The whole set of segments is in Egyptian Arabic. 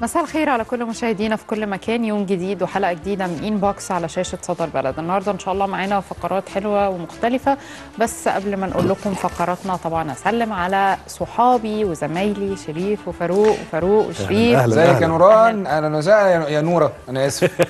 مساء الخير على كل مشاهدينا في كل مكان يوم جديد وحلقه جديده من ان بوكس على شاشه صدى البلد النهارده ان شاء الله معانا فقرات حلوه ومختلفه بس قبل ما نقول لكم فقراتنا طبعا اسلم على صحابي وزمايلي شريف وفاروق وفاروق وشريف أهلاً. ازيك يا نوران انا وسهلا يا- يا نوره انا اسف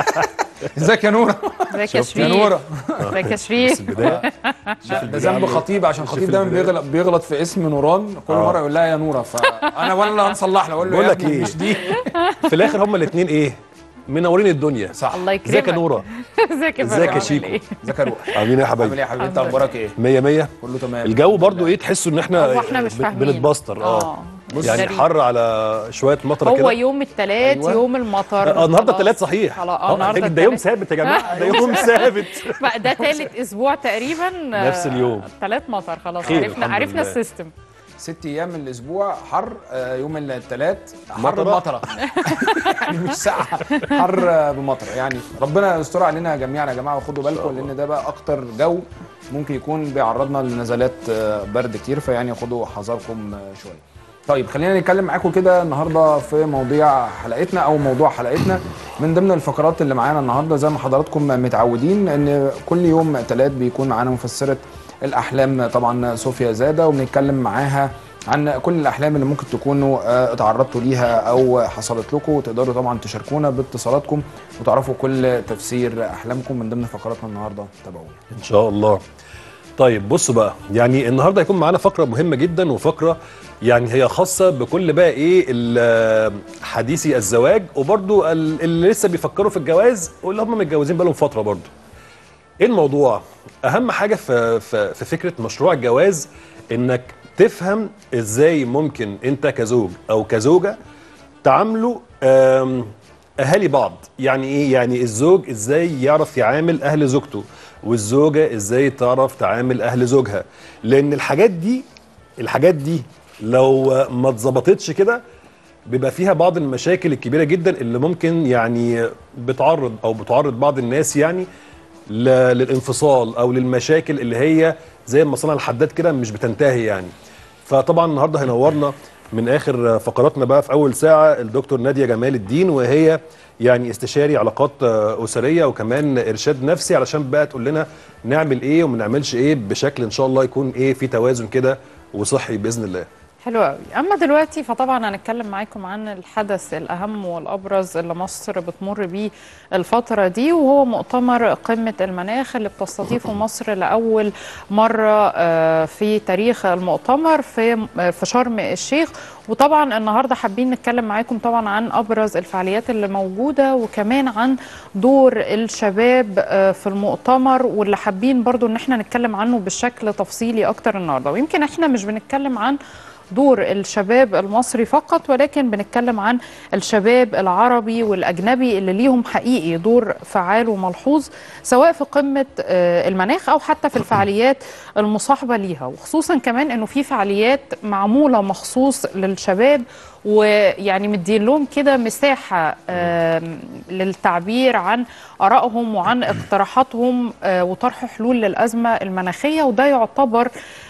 ازيك يا نوره ازيك يا يا نوره شريف ازيك يا شريف البدايه ده ده ذنب خطيب عشان خطيب دايما البداية. بيغلط بيغلط في اسم نوران كل آه. مره يقول لها يا نوره فانا ولا اللي هنصلح له اقول له بقول يا لك ابني إيه؟ مش دي في الاخر هما الاثنين ايه منورين الدنيا صح الله يكرمك ازيك يا نوره ازيك يا ازيك فاروق يا عامل شيكو؟ إيه؟ ازيك يا روح عاملين ايه يا عامل ايه حبايبي يا حبيبي انت الحمد اخبارك ايه 100 100 كله تمام الجو برضو ايه تحسوا ان احنا هو احنا مش بن- فاهمين بنتبستر اه آه. يعني غريب. حر على شويه مطره هو كده يوم الثلاث أيوة. يوم المطر آه، النهارده خلاص. ثلاث صحيح خلاص اه النهارده ده يوم التلات. ثابت يا جماعه ده يوم ثابت بقى ده ثالث اسبوع تقريبا نفس اليوم. ثلاث مطر خلاص خير، عرفنا الحمد عرفنا لله. السيستم ست ايام من الاسبوع حر آه، يوم الثلاث حر مطرة. بمطره يعني مش ساقعه حر آه، بمطره يعني ربنا يستر علينا جميعا يا جماعه وخدوا بالكم لان ده بقى اكتر جو ممكن يكون بيعرضنا لنزلات آه، برد كتير فيعني خدوا حذركم آه، شويه طيب خلينا نتكلم معاكم كده النهارده في مواضيع حلقتنا او موضوع حلقتنا من ضمن الفقرات اللي معانا النهارده زي ما حضراتكم متعودين ان كل يوم ثلاث بيكون معانا مفسره الاحلام طبعا صوفيا زاده وبنتكلم معاها عن كل الاحلام اللي ممكن تكونوا آه، اتعرضتوا ليها او حصلت لكم وتقدروا طبعا تشاركونا باتصالاتكم وتعرفوا كل تفسير احلامكم من ضمن فقراتنا النهارده تابعونا ان شاء الله طيب بصوا بقى يعني النهارده هيكون معانا فقره مهمه جدا وفقره يعني هي خاصه بكل بقى ايه ال- حديثي الزواج وبرضو ال- اللي لسه بيفكروا في الجواز واللي هم متجوزين بقالهم فتره برضو ايه الموضوع اهم حاجه في في, في فكره مشروع الجواز انك تفهم ازاي ممكن انت كزوج او كزوجه تعاملوا آم، اهالي بعض يعني ايه يعني الزوج ازاي يعرف يعامل اهل زوجته والزوجه ازاي تعرف تعامل اهل زوجها لان الحاجات دي الحاجات دي لو ما اتظبطتش كده بيبقى فيها بعض المشاكل الكبيره جدا اللي ممكن يعني بتعرض او بتعرض بعض الناس يعني ل- للانفصال او للمشاكل اللي هي زي مصانع الحداد كده مش بتنتهي يعني فطبعا النهارده هينورنا من اخر فقراتنا بقى في اول ساعه الدكتور ناديه جمال الدين وهي يعني استشاري علاقات آه، اسريه وكمان ارشاد نفسي علشان بقى تقول لنا نعمل ايه وما نعملش ايه بشكل ان شاء الله يكون ايه في توازن كده وصحي باذن الله حلو قوي اما دلوقتي فطبعا هنتكلم معاكم عن الحدث الاهم والابرز اللي مصر بتمر بيه الفتره دي وهو مؤتمر قمه المناخ اللي بتستضيفه مصر لاول مره آه، في تاريخ المؤتمر في آه، في شرم الشيخ وطبعا النهارده حابين نتكلم معاكم طبعا عن ابرز الفعاليات اللي موجوده وكمان عن دور الشباب آه، في المؤتمر واللي حابين برضو ان احنا نتكلم عنه بشكل تفصيلي اكتر النهارده ويمكن احنا مش بنتكلم عن دور الشباب المصري فقط ولكن بنتكلم عن الشباب العربي والأجنبي اللي ليهم حقيقي دور فعال وملحوظ سواء في قمة آه، المناخ أو حتى في الفعاليات المصاحبة ليها وخصوصا كمان أنه في فعاليات معمولة مخصوص للشباب ويعني مدين لهم كده مساحة آم، للتعبير عن آرائهم وعن اقتراحاتهم آه، وطرح حلول للأزمة المناخية وده يعتبر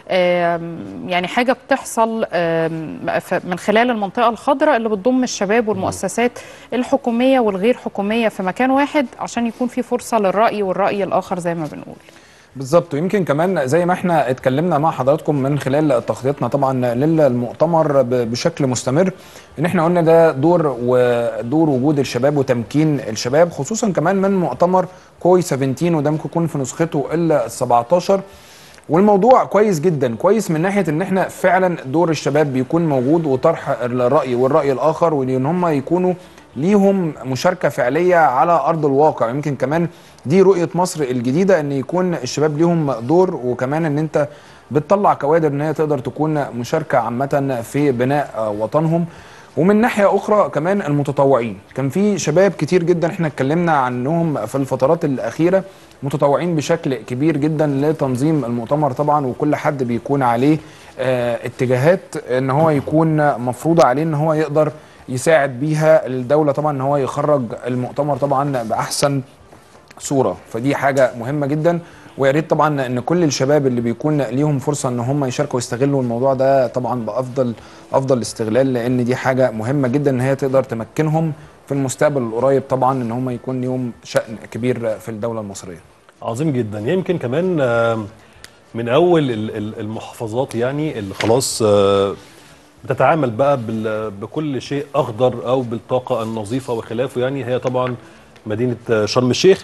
آم، يعني حاجة بتحصل آم، ف- من خلال المنطقة الخضراء اللي بتضم الشباب والمؤسسات الحكومية والغير حكومية في مكان واحد عشان يكون في فرصة للرأي والرأي الآخر زي ما بنقول بالظبط ويمكن كمان زي ما احنا اتكلمنا مع حضراتكم من خلال تغطيتنا طبعا للمؤتمر ب- بشكل مستمر ان احنا قلنا ده دور ودور وجود الشباب وتمكين الشباب خصوصا كمان من مؤتمر كوي 17 وده ممكن يكون في نسخته ال 17 والموضوع كويس جدا كويس من ناحيه ان احنا فعلا دور الشباب بيكون موجود وطرح الراي والراي الاخر وان هم يكونوا ليهم مشاركه فعليه على ارض الواقع يمكن كمان دي رؤيه مصر الجديده ان يكون الشباب ليهم دور وكمان ان انت بتطلع كوادر ان هي تقدر تكون مشاركه عامه في بناء آه، وطنهم ومن ناحيه اخرى كمان المتطوعين كان في شباب كتير جدا احنا اتكلمنا عنهم في الفترات الاخيره متطوعين بشكل كبير جدا لتنظيم المؤتمر طبعا وكل حد بيكون عليه آه، اتجاهات ان هو يكون مفروضه عليه ان هو يقدر يساعد بيها الدوله طبعا ان هو يخرج المؤتمر طبعا باحسن صوره فدي حاجه مهمه جدا ويا ريت طبعا ان كل الشباب اللي بيكون ليهم فرصه ان هم يشاركوا ويستغلوا الموضوع ده طبعا بافضل افضل استغلال لان دي حاجه مهمه جدا ان هي تقدر تمكنهم في المستقبل القريب طبعا ان هم يكون ليهم شأن كبير في الدوله المصريه عظيم جدا يمكن كمان آه، من اول ال- ال- المحافظات يعني اللي خلاص آه، بتتعامل بقى بال- بكل شيء اخضر او بالطاقه النظيفه وخلافه يعني هي طبعا مدينه آه، شرم الشيخ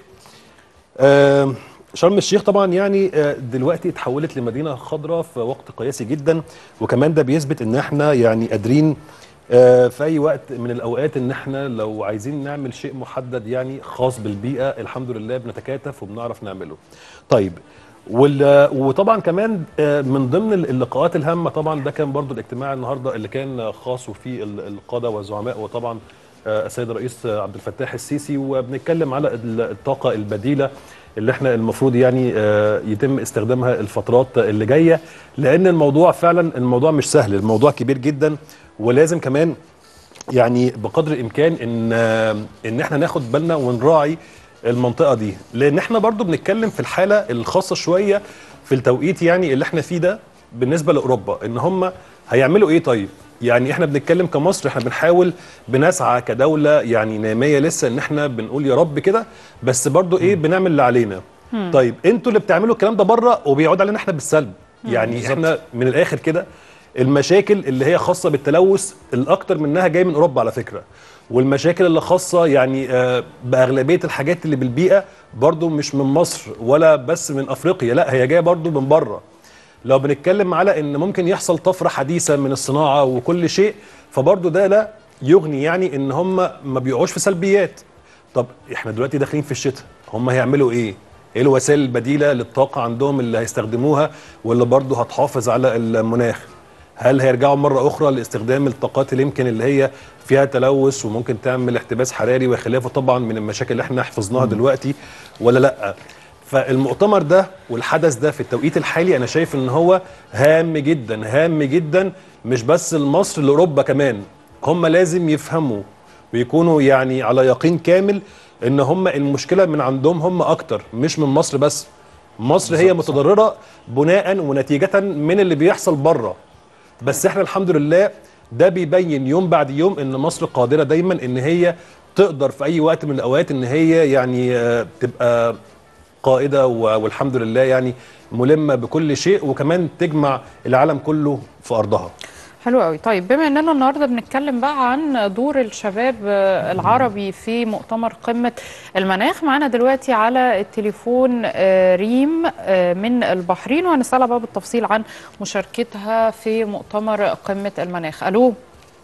آه، شرم الشيخ طبعا يعني آه، دلوقتي اتحولت لمدينه خضراء في وقت قياسي جدا وكمان ده بيثبت ان احنا يعني قادرين آه، في اي وقت من الاوقات ان احنا لو عايزين نعمل شيء محدد يعني خاص بالبيئه الحمد لله بنتكاتف وبنعرف نعمله. طيب وال- وطبعا كمان آه، من ضمن اللقاءات الهامه طبعا ده كان برضو الاجتماع النهارده اللي كان خاص وفيه ال- القاده والزعماء وطبعا آه، السيد الرئيس آه، عبد الفتاح السيسي وبنتكلم على ال- الطاقه البديله اللي احنا المفروض يعني آه، يتم استخدامها الفترات اللي جايه لان الموضوع فعلا الموضوع مش سهل الموضوع كبير جدا ولازم كمان يعني بقدر الامكان ان ان احنا ناخد بالنا ونراعي المنطقه دي لان احنا برضو بنتكلم في الحاله الخاصه شويه في التوقيت يعني اللي احنا فيه ده بالنسبه لاوروبا ان هم هيعملوا ايه طيب يعني احنا بنتكلم كمصر احنا بنحاول بنسعى كدوله يعني ناميه لسه ان احنا بنقول يا رب كده بس برضو ايه بنعمل اللي علينا طيب انتوا اللي بتعملوا الكلام ده بره وبيعود علينا احنا بالسلب يعني بالظبط. احنا من الاخر كده المشاكل اللي هي خاصه بالتلوث الاكتر منها جاي من اوروبا على فكره والمشاكل اللي خاصه يعني آه، باغلبيه الحاجات اللي بالبيئه برضو مش من مصر ولا بس من افريقيا لا هي جايه برضو من بره لو بنتكلم على ان ممكن يحصل طفره حديثه من الصناعه وكل شيء فبرضو ده لا يغني يعني ان هم ما بيقعوش في سلبيات طب احنا دلوقتي داخلين في الشتاء هم هيعملوا ايه ايه الوسائل البديله للطاقه عندهم اللي هيستخدموها واللي برضو هتحافظ على المناخ هل هيرجعوا مرة أخرى لاستخدام الطاقات اللي يمكن اللي هي فيها تلوث وممكن تعمل احتباس حراري وخلافه طبعا من المشاكل اللي احنا حفظناها دلوقتي ولا لأ فالمؤتمر ده والحدث ده في التوقيت الحالي أنا شايف إن هو هام جدا هام جدا مش بس لمصر لأوروبا كمان هم لازم يفهموا ويكونوا يعني على يقين كامل ان هم المشكله من عندهم هم اكتر مش من مصر بس مصر هي متضرره بناء ونتيجه من اللي بيحصل بره بس احنا الحمد لله ده بيبين يوم بعد يوم ان مصر قادره دايما ان هي تقدر في اي وقت من الاوقات ان هي يعني آه، تبقى قائده و- والحمد لله يعني ملمه بكل شيء وكمان تجمع العالم كله في ارضها حلو قوي طيب بما اننا النهارده بنتكلم بقى عن دور الشباب آه، العربي في مؤتمر قمه المناخ معانا دلوقتي على التليفون آه، ريم آه، من البحرين وهنسالها بقى بالتفصيل عن مشاركتها في مؤتمر قمه المناخ الو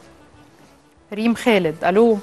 ريم خالد الو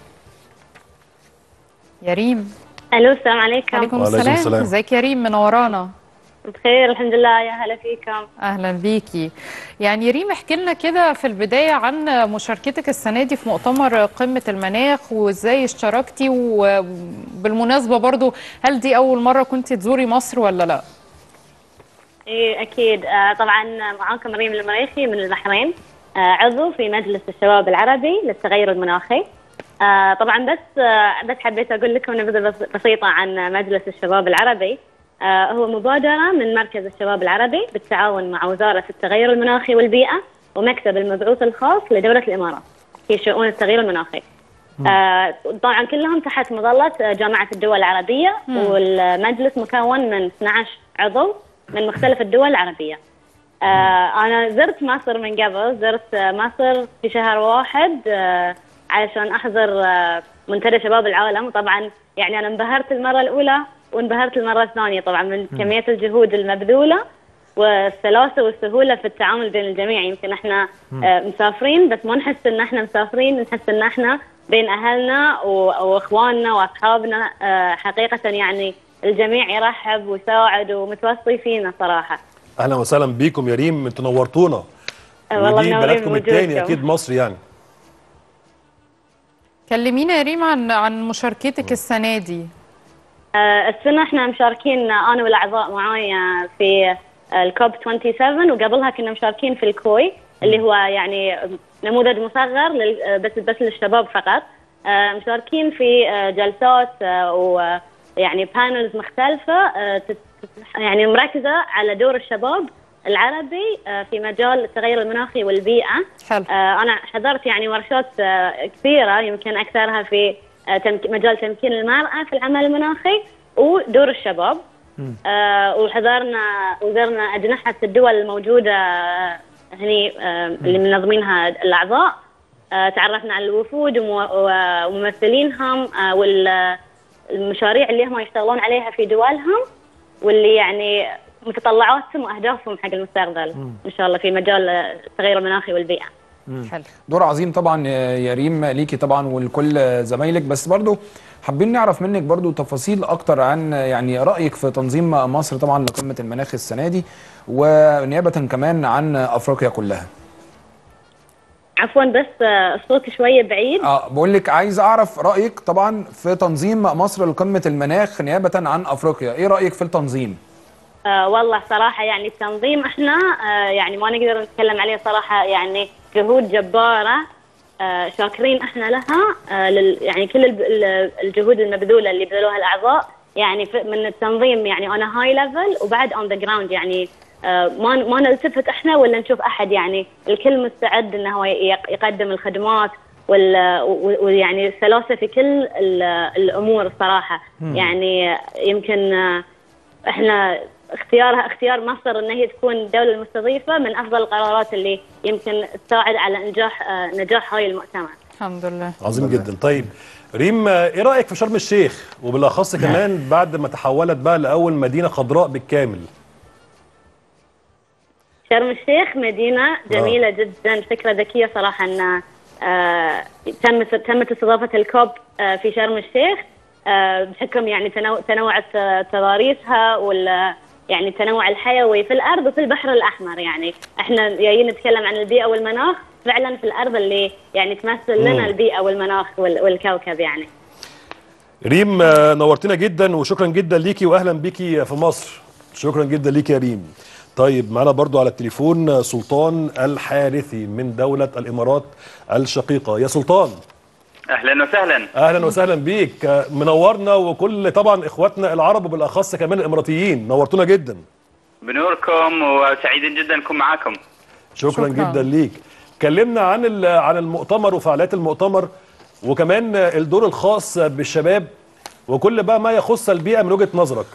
يا ريم الو السلام عليكم عليكم وعليكم السلام السلام. ازيك يا ريم منورانا بخير الحمد لله يا هلا فيكم اهلا بيكي يعني ريم احكي لنا كده في البدايه عن مشاركتك السنه دي في مؤتمر قمه المناخ وازاي اشتركتي وبالمناسبه برضو هل دي اول مره كنت تزوري مصر ولا لا ايه اكيد آه طبعا معاكم ريم المريخي من البحرين آه عضو في مجلس الشباب العربي للتغير المناخي آه طبعا بس آه بس حبيت اقول لكم نبذه بس- بسيطه عن مجلس الشباب العربي آه هو مبادره من مركز الشباب العربي بالتعاون مع وزاره التغير المناخي والبيئه ومكتب المبعوث الخاص لدوله الامارات في شؤون التغيير المناخي آه طبعا كلهم تحت مظله آه، جامعه الدول العربيه والمجلس مكون من 12 عضو من مختلف الدول العربيه. آه انا زرت مصر من قبل زرت آه، مصر في شهر واحد آه علشان احضر آه منتدى شباب العالم وطبعا يعني انا انبهرت المره الاولى وانبهرت المره الثانيه طبعا من كميه الجهود المبذوله والسلاسه والسهوله في التعامل بين الجميع يمكن احنا آه مسافرين بس ما نحس ان احنا مسافرين نحس ان احنا بين اهلنا و- واخواننا واصحابنا آه حقيقه يعني الجميع يرحب ويساعد ومتوصي فينا صراحه اهلا وسهلا بيكم يا ريم انتوا نورتونا آه، والله ودي منورين بلدكم التاني بوجودكم. اكيد مصر يعني كلمينا يا ريم عن عن مشاركتك السنه دي آه، السنة احنا مشاركين آه، أنا والأعضاء معاي آه، في آه، الكوب 27 وقبلها كنا مشاركين في الكوي اللي هو يعني نموذج مصغر لل- آه، بس بس للشباب فقط آه، مشاركين في آه، جلسات آه، و- يعني بانلز مختلفه آه، تت- تت- يعني مركزه على دور الشباب العربي آه، في مجال التغير المناخي والبيئه حلو آه، أنا حضرت يعني ورشات آه، كثيرة يمكن أكثرها في آه، تمك- مجال تمكين المرأة في العمل المناخي ودور الشباب آه، وحضرنا وزرنا أجنحة الدول الموجودة آه، هني آه، اللي منظمينها الأعضاء آه، تعرفنا على الوفود ومو- و- وممثلينهم آه، والمشاريع اللي هم يشتغلون عليها في دولهم واللي يعني متطلعاتهم واهدافهم حق المستقبل ان شاء الله في مجال آه، التغير المناخي والبيئه. حلو دور عظيم طبعا يا ريم ليكي طبعا ولكل زمايلك بس برضو حابين نعرف منك برضو تفاصيل اكتر عن يعني رايك في تنظيم مصر طبعا لقمه المناخ السنه دي ونيابه كمان عن افريقيا كلها عفوا بس آه، الصوت شويه بعيد اه بقول لك عايز اعرف رايك طبعا في تنظيم مصر لقمه المناخ نيابه عن افريقيا ايه رايك في التنظيم آه والله صراحه يعني التنظيم احنا آه يعني ما نقدر نتكلم عليه صراحه يعني جهود جباره آه شاكرين احنا لها آه لل يعني كل الب- ال- الجهود المبذوله اللي بذلوها الاعضاء يعني في- من التنظيم يعني اون هاي ليفل وبعد اون ذا جراوند يعني آه ما ما نلتفت احنا ولا نشوف احد يعني الكل مستعد انه هو يق- يقدم الخدمات وال و- ويعني السلاسه في كل ال- الامور الصراحه يعني يمكن آه احنا اختيارها اختيار مصر ان هي تكون الدوله المستضيفه من افضل القرارات اللي يمكن تساعد على نجاح آه، نجاح هاي المؤتمر. الحمد لله عظيم جدا طيب ريم آه، ايه رايك في شرم الشيخ وبالاخص كمان بعد ما تحولت بقى لاول مدينه خضراء بالكامل شرم الشيخ مدينه جميله جدا فكره ذكيه صراحه ان آه، تم تمت استضافه الكوب آه، في شرم الشيخ آه، بحكم يعني تنوع تنوع الت- تضاريسها وال يعني التنوع الحيوي في الارض وفي البحر الاحمر يعني احنا جايين نتكلم عن البيئه والمناخ فعلا في الارض اللي يعني تمثل لنا مم. البيئه والمناخ وال- والكوكب يعني. ريم آه، نورتنا جدا وشكرا جدا ليكي واهلا بيكي في مصر شكرا جدا ليكي يا ريم طيب معانا برضو على التليفون آه، سلطان الحارثي من دولة الإمارات الشقيقة يا سلطان اهلا وسهلا أهلا وسهلا بيك آه، منورنا وكل طبعا إخواتنا العرب وبالأخص كمان الإماراتيين نورتونا جدا بنوركم وسعيد جدا نكون معاكم شكرا, شكراً. جدا ليك كلمنا عن ال- عن المؤتمر وفعاليات المؤتمر وكمان آه، الدور الخاص بالشباب وكل بقى ما يخص البيئة من وجهة نظرك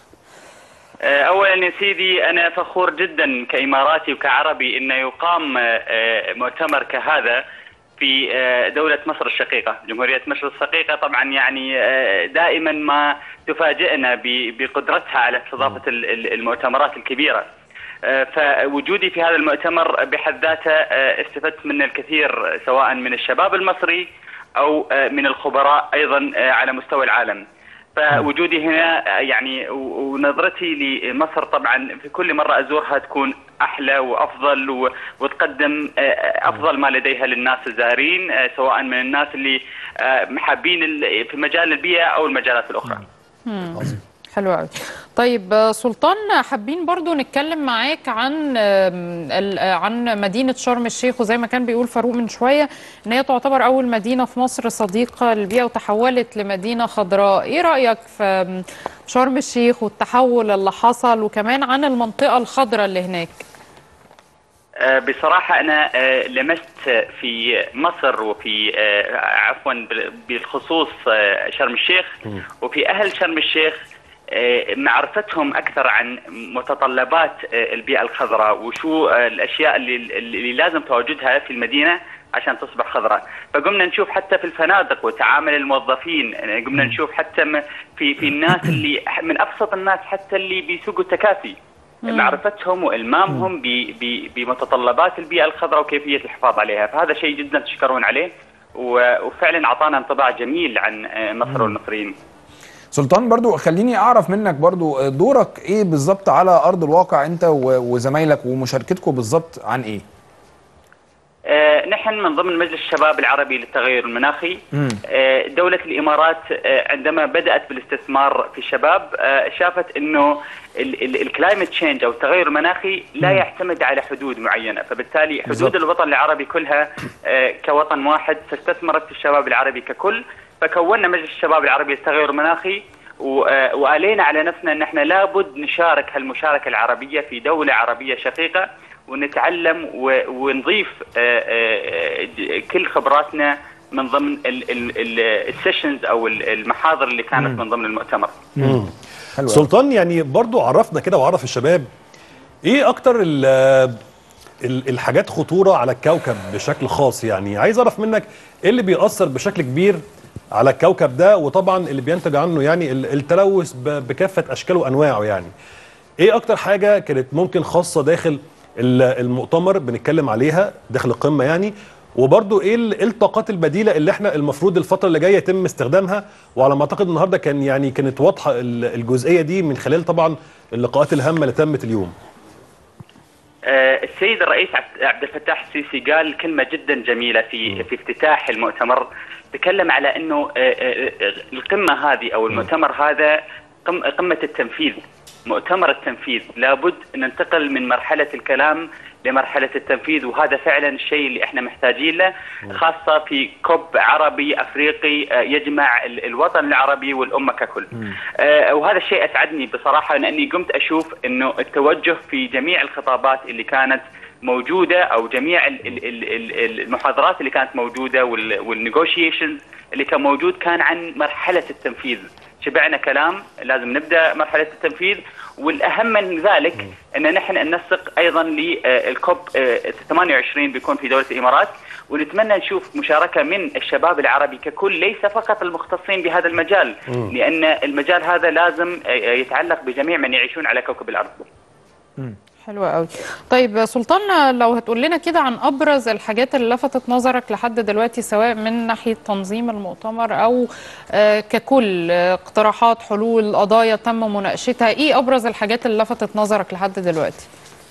آه، اولا يا سيدي انا فخور جدا كاماراتي وكعربي انه يقام آه، آه، مؤتمر كهذا في آه، دولة مصر الشقيقة جمهورية مصر الشقيقة طبعا يعني آه، دائما ما تفاجئنا ب- بقدرتها على استضافة ال- ال- المؤتمرات الكبيرة آه، فوجودي في هذا المؤتمر بحد ذاته آه، استفدت منه الكثير سواء من الشباب المصري او آه، من الخبراء ايضا آه، على مستوى العالم فوجودي هنا آه، يعني و- ونظرتي لمصر طبعا في كل مره ازورها تكون احلى وافضل و- وتقدم آه، افضل ما لديها للناس الزائرين آه، سواء من الناس اللي آه، محابين ال- في مجال البيئه او المجالات الاخرى. حلو قوي طيب آه، سلطان حابين برضو نتكلم معاك عن آم، ال- آه، عن مدينة شرم الشيخ وزي ما كان بيقول فاروق من شوية ان هي تعتبر اول مدينة في مصر صديقة للبيئة وتحولت لمدينة خضراء ايه رأيك في آم، شرم الشيخ والتحول اللي حصل وكمان عن المنطقة الخضراء اللي هناك آه، بصراحة أنا آه، لمست في مصر وفي آه، عفوا بال- بالخصوص آه، شرم الشيخ وفي أهل شرم الشيخ آه، معرفتهم أكثر عن متطلبات آه، البيئة الخضراء وشو آه، الأشياء اللي, اللي لازم تواجدها في المدينة عشان تصبح خضراء فقمنا نشوف حتى في الفنادق وتعامل الموظفين آه، قمنا نشوف حتى م- في في الناس اللي من أبسط الناس حتى اللي بيسوقوا التكاسي معرفتهم والمامهم ب- ب- بمتطلبات البيئه الخضراء وكيفيه الحفاظ عليها، فهذا شيء جدا تشكرون عليه و- وفعلا اعطانا انطباع جميل عن آه، مصر والمصريين. سلطان برضو خليني اعرف منك برضو دورك ايه بالظبط على ارض الواقع انت و- وزمايلك ومشاركتكم بالظبط عن ايه آه، نحن من ضمن مجلس الشباب العربي للتغير المناخي مم. آه، دولة الإمارات آه، عندما بدأت بالاستثمار في الشباب آه، شافت أنه الكلايمت تشينج أو التغير المناخي لا يعتمد على حدود معينة فبالتالي حدود بالضبط. الوطن العربي كلها آه، كوطن واحد فاستثمرت في الشباب العربي ككل فكونا مجلس الشباب العربي للتغير المناخي و- آه، والينا على نفسنا ان احنا لابد نشارك هالمشاركه العربيه في دوله عربيه شقيقه ونتعلم و- ونضيف آه، آه، ج- كل خبراتنا من ضمن السيشنز او ال- المحاضر اللي كانت من ضمن المؤتمر. مم. حلو أوي. سلطان يعني برضو عرفنا كده وعرف الشباب ايه اكتر ال ال- الحاجات خطورة على الكوكب بشكل خاص يعني عايز اعرف منك ايه اللي بيأثر بشكل كبير على الكوكب ده وطبعا اللي بينتج عنه يعني ال- التلوث ب- بكافة اشكاله وانواعه يعني ايه اكتر حاجة كانت ممكن خاصة داخل ال- المؤتمر بنتكلم عليها داخل القمة يعني وبرضو ايه ال- إيه الطاقات البديلة اللي احنا المفروض الفترة اللي جاية يتم استخدامها وعلى ما اعتقد النهاردة كان يعني كانت واضحة ال- الجزئية دي من خلال طبعا اللقاءات الهامة اللي تمت اليوم آه، السيد الرئيس عبد- عبد الفتاح السيسي قال كلمة جدا جميلة في في افتتاح المؤتمر تكلم على انه آه، آه، آه، القمة هذه او المؤتمر هذا قم- قمة التنفيذ مؤتمر التنفيذ لابد ننتقل من مرحلة الكلام لمرحلة التنفيذ وهذا فعلا الشيء اللي احنا محتاجين له خاصة في كوب عربي افريقي آه، يجمع ال- الوطن العربي والامة ككل. آه، وهذا الشيء اسعدني بصراحة لاني قمت اشوف انه التوجه في جميع الخطابات اللي كانت موجودة او جميع ال- ال- ال- ال- المحاضرات اللي كانت موجودة والنيغوشيشنز اللي كان موجود كان عن مرحلة التنفيذ. شبعنا كلام لازم نبدا مرحله التنفيذ والاهم من ذلك ان نحن ننسق ايضا للكوب 28 بيكون في دوله الامارات ونتمنى نشوف مشاركه من الشباب العربي ككل ليس فقط المختصين بهذا المجال لان المجال هذا لازم آه، يتعلق بجميع من يعيشون على كوكب الارض. حلوة قوي طيب سلطان لو هتقول لنا كده عن ابرز الحاجات اللي لفتت نظرك لحد دلوقتي سواء من ناحيه تنظيم المؤتمر او آه، ككل آه، اقتراحات حلول قضايا تم مناقشتها ايه ابرز الحاجات اللي لفتت نظرك لحد دلوقتي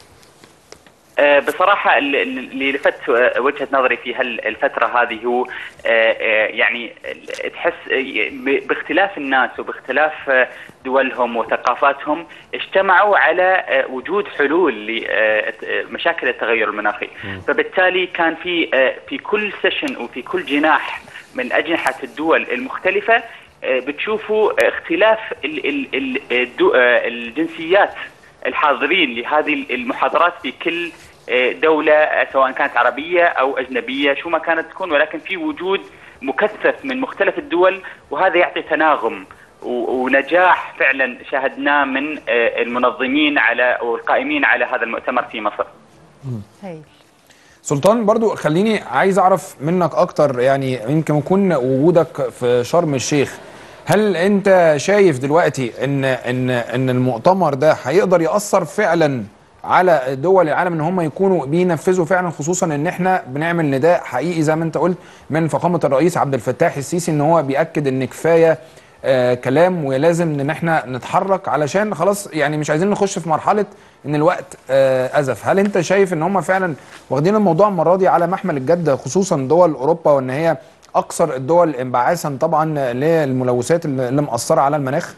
آه، بصراحة ال- ال- اللي لفت آه، وجهة نظري في هالفترة هذه هو آه، آه، يعني ال- تحس آه، ب- باختلاف الناس وباختلاف آه، دولهم وثقافاتهم اجتمعوا على آه، وجود حلول لمشاكل التغير المناخي فبالتالي كان في آه، في كل سيشن وفي كل جناح من أجنحة الدول المختلفة آه، بتشوفوا اختلاف ال- ال- ال- الدو- آه، الجنسيات الحاضرين لهذه المحاضرات في كل آه، دولة آه، سواء كانت عربية أو أجنبية شو ما كانت تكون ولكن في وجود مكثف من مختلف الدول وهذا يعطي تناغم و- ونجاح فعلا شاهدناه من آه، المنظمين على والقائمين على هذا المؤتمر في مصر هايل سلطان برضو خليني عايز اعرف منك اكتر يعني يمكن يكون وجودك في شرم الشيخ هل انت شايف دلوقتي ان ان ان المؤتمر ده هيقدر ياثر فعلا على دول العالم ان هم يكونوا بينفذوا فعلا خصوصا ان احنا بنعمل نداء حقيقي زي ما انت قلت من فخامه الرئيس عبد الفتاح السيسي ان هو بياكد ان كفايه آه كلام ولازم ان احنا نتحرك علشان خلاص يعني مش عايزين نخش في مرحله ان الوقت آه ازف هل انت شايف ان هم فعلا واخدين الموضوع المره دي على محمل الجد خصوصا دول اوروبا وان هي اكثر الدول انبعاثا طبعا للملوثات اللي اللي مأثره على المناخ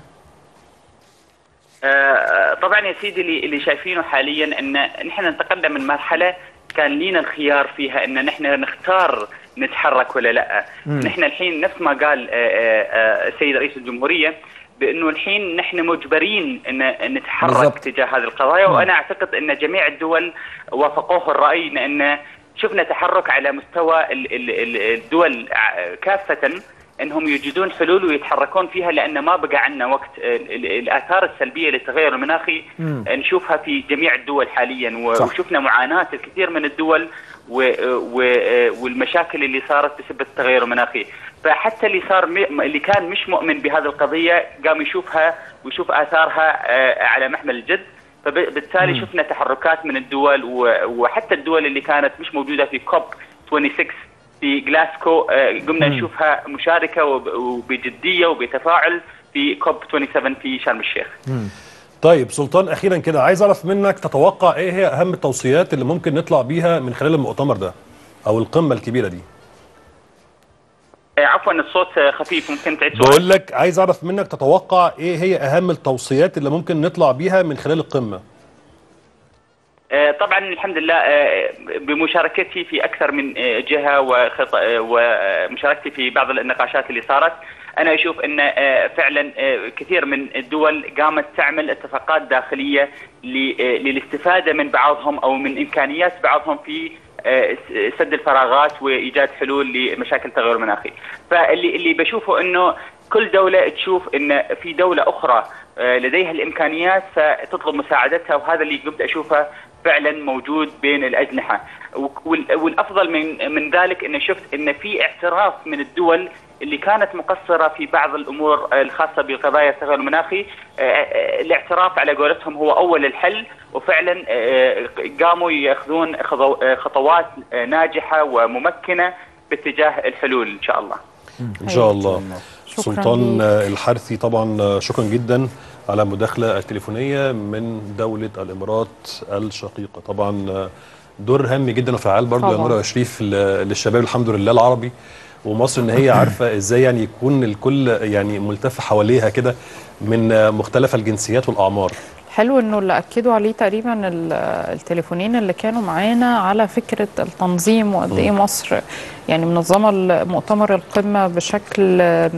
آه، طبعا يا سيدي اللي اللي شايفينه حاليا ان نحن انتقلنا من مرحله كان لينا الخيار فيها ان نحن نختار نتحرك ولا لا نحن الحين نفس ما قال آه، آه، آه، السيد رئيس الجمهوريه بانه الحين نحن مجبرين ان نتحرك بالضبط. تجاه هذه القضايا وانا اعتقد ان جميع الدول وافقوه الراي لان شفنا تحرك على مستوى ال- ال- ال- الدول ع- كافه انهم يجدون حلول ويتحركون فيها لان ما بقى عندنا وقت ال- ال- الاثار السلبيه للتغير المناخي نشوفها في جميع الدول حاليا و- صح. وشفنا معاناه الكثير من الدول و و والمشاكل اللي صارت بسبب التغير المناخي فحتى اللي صار م- اللي كان مش مؤمن بهذه القضيه قام يشوفها ويشوف اثارها آه، على محمل الجد فبالتالي شفنا تحركات من الدول و- وحتى الدول اللي كانت مش موجوده في كوب 26 في جلاسكو آه، قمنا نشوفها مشاركه وب- وبجديه وبتفاعل في كوب 27 في شرم الشيخ. طيب سلطان اخيرا كده عايز اعرف منك تتوقع ايه هي اهم التوصيات اللي ممكن نطلع بيها من خلال المؤتمر ده او القمه الكبيره دي آه، عفوا الصوت آه، خفيف ممكن تعيد سؤال؟ بقول لك عايز اعرف منك تتوقع ايه هي اهم التوصيات اللي ممكن نطلع بيها من خلال القمه آه، طبعا الحمد لله آه، بمشاركتي في اكثر من آه، جهه وخط... آه، ومشاركتي في بعض النقاشات اللي صارت انا اشوف ان آه، فعلا آه، كثير من الدول قامت تعمل اتفاقات داخليه ل- آه، للاستفاده من بعضهم او من امكانيات بعضهم في آه، س- سد الفراغات وايجاد حلول لمشاكل التغير المناخي فاللي اللي بشوفه انه كل دوله تشوف ان في دوله اخرى آه، لديها الامكانيات فتطلب مساعدتها وهذا اللي قمت اشوفه فعلا موجود بين الاجنحه وال- والافضل من من ذلك انه شفت ان في اعتراف من الدول اللي كانت مقصره في بعض الامور الخاصه بقضايا التغير المناخي آه، آه، الاعتراف على قولتهم هو اول الحل وفعلا آه، قاموا ياخذون خضو- آه، خطوات آه، ناجحه وممكنه باتجاه الحلول ان شاء الله. ان شاء الله شكراً سلطان ليك. آه، الحرثي طبعا آه، شكرا جدا على المداخله التليفونيه من دوله الامارات الشقيقه طبعا آه، دور هام جدا وفعال برضه يا طبعاً. نورا وشريف ل- للشباب الحمد لله العربي ومصر ان هي عارفه ازاي يعني يكون الكل يعني ملتف حواليها كده من آه، مختلف الجنسيات والاعمار حلو انه اللي اكدوا عليه تقريبا ال- التليفونين اللي كانوا معانا على فكره التنظيم وقد ايه مصر يعني منظمه مؤتمر القمه بشكل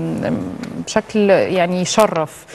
بشكل يعني يشرف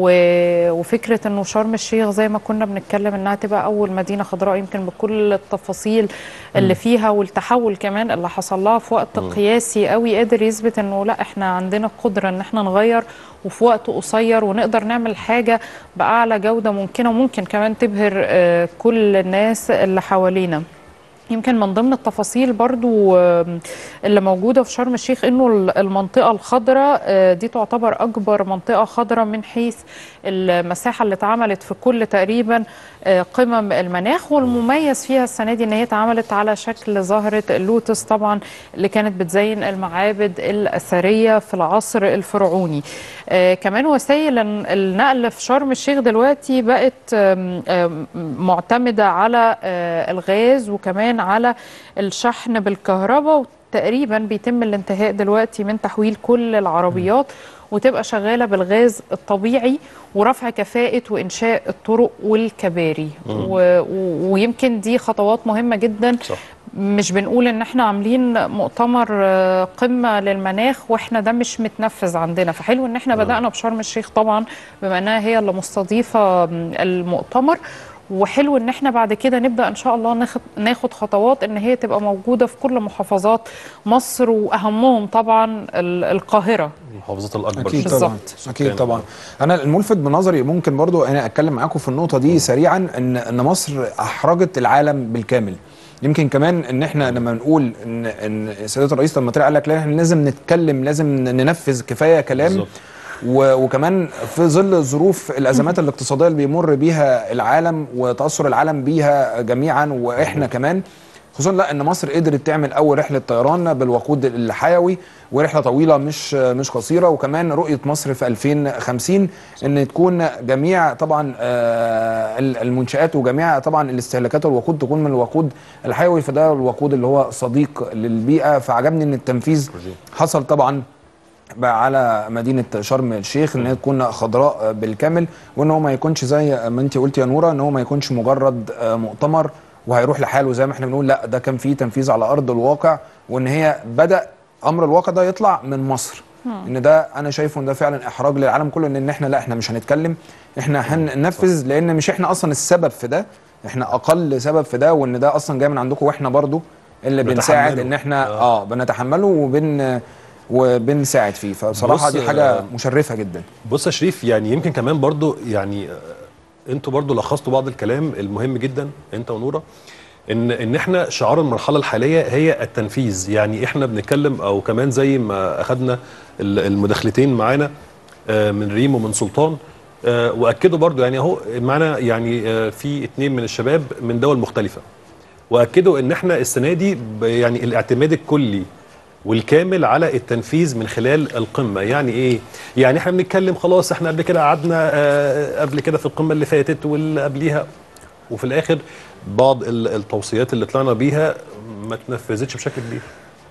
و- وفكره انه شرم الشيخ زي ما كنا بنتكلم انها تبقى اول مدينه خضراء يمكن بكل التفاصيل اللي فيها والتحول كمان اللي حصل لها في وقت قياسي قوي قادر يثبت انه لا احنا عندنا قدره ان احنا نغير وفي وقت قصير ونقدر نعمل حاجه باعلى جوده ممكنه وممكن كمان تبهر آه، كل الناس اللي حوالينا يمكن من ضمن التفاصيل برضو آم، اللي موجودة في شرم الشيخ انه ال- المنطقة الخضراء آه، دي تعتبر اكبر منطقة خضراء من حيث المساحة اللي اتعملت في كل تقريبا آه، قمم المناخ والمميز فيها السنة دي ان هي اتعملت على شكل زهرة اللوتس طبعا اللي كانت بتزين المعابد الأثرية في العصر الفرعوني آه، كمان وسائل الن- النقل في شرم الشيخ دلوقتي بقت آم، آم، معتمدة على آه، الغاز وكمان على الشحن بالكهرباء تقريبا بيتم الانتهاء دلوقتي من تحويل كل العربيات وتبقى شغاله بالغاز الطبيعي ورفع كفاءه وانشاء الطرق والكباري و... و... ويمكن دي خطوات مهمه جدا صح. مش بنقول ان احنا عاملين مؤتمر آه، قمه للمناخ واحنا ده مش متنفذ عندنا فحلو ان احنا بدانا بشرم الشيخ طبعا بما انها هي اللي مستضيفه م، المؤتمر وحلو ان احنا بعد كده نبدا ان شاء الله ناخد ناخد خطوات ان هي تبقى موجوده في كل محافظات مصر واهمهم طبعا ال- القاهره المحافظات الاكبر اكيد في- طبعا بالظبط. اكيد سكان. طبعا انا الملفت بنظري ممكن برضو انا اتكلم معاكم في النقطه دي سريعا ان ان مصر احرجت العالم بالكامل يمكن كمان ان احنا لما نقول ان ان سياده الرئيس لما طلع قال لك لا احنا لازم نتكلم لازم ننفذ كفايه كلام بالظبط. و- وكمان في ظل ظروف الازمات الاقتصاديه اللي بيمر بيها العالم وتاثر العالم بيها جميعا واحنا كمان خصوصا لا ان مصر قدرت تعمل اول رحله طيران بالوقود الحيوي ورحله طويله مش مش قصيره وكمان رؤيه مصر في 2050 ان تكون جميع طبعا آه، المنشات وجميع طبعا الاستهلاكات والوقود تكون من الوقود الحيوي فده الوقود اللي هو صديق للبيئه فعجبني ان التنفيذ حصل طبعا بقى على مدينه شرم الشيخ ان هي تكون خضراء بالكامل وان هو ما يكونش زي ما انت قلت يا نوره ان هو ما يكونش مجرد مؤتمر وهيروح لحاله زي ما احنا بنقول لا ده كان فيه تنفيذ على ارض الواقع وان هي بدا امر الواقع ده يطلع من مصر ان ده انا شايفه ان ده فعلا احراج للعالم كله ان احنا لا احنا مش هنتكلم احنا هننفذ لان مش احنا اصلا السبب في ده احنا اقل سبب في ده وان ده اصلا جاي من عندكم واحنا برضو اللي بنساعد بنتحمله. ان احنا آه. اه بنتحمله وبن وبنساعد فيه فبصراحه بص، دي حاجه آه، مشرفه جدا بص يا شريف يعني يمكن كمان برضو يعني آه، انتوا برضو لخصتوا بعض الكلام المهم جدا انت ونوره ان ان احنا شعار المرحله الحاليه هي التنفيذ يعني احنا بنتكلم او كمان زي ما اخذنا ال- المداخلتين معانا آه، من ريم ومن سلطان آه، واكدوا برضو يعني اهو معانا يعني آه، في اتنين من الشباب من دول مختلفه واكدوا ان احنا السنه دي ب- يعني الاعتماد الكلي والكامل على التنفيذ من خلال القمه يعني ايه يعني احنا بنتكلم خلاص احنا قبل كده قعدنا آه، قبل كده في القمه اللي فاتت واللي قبليها وفي الاخر بعض ال- التوصيات اللي طلعنا بيها ما تنفذتش بشكل كبير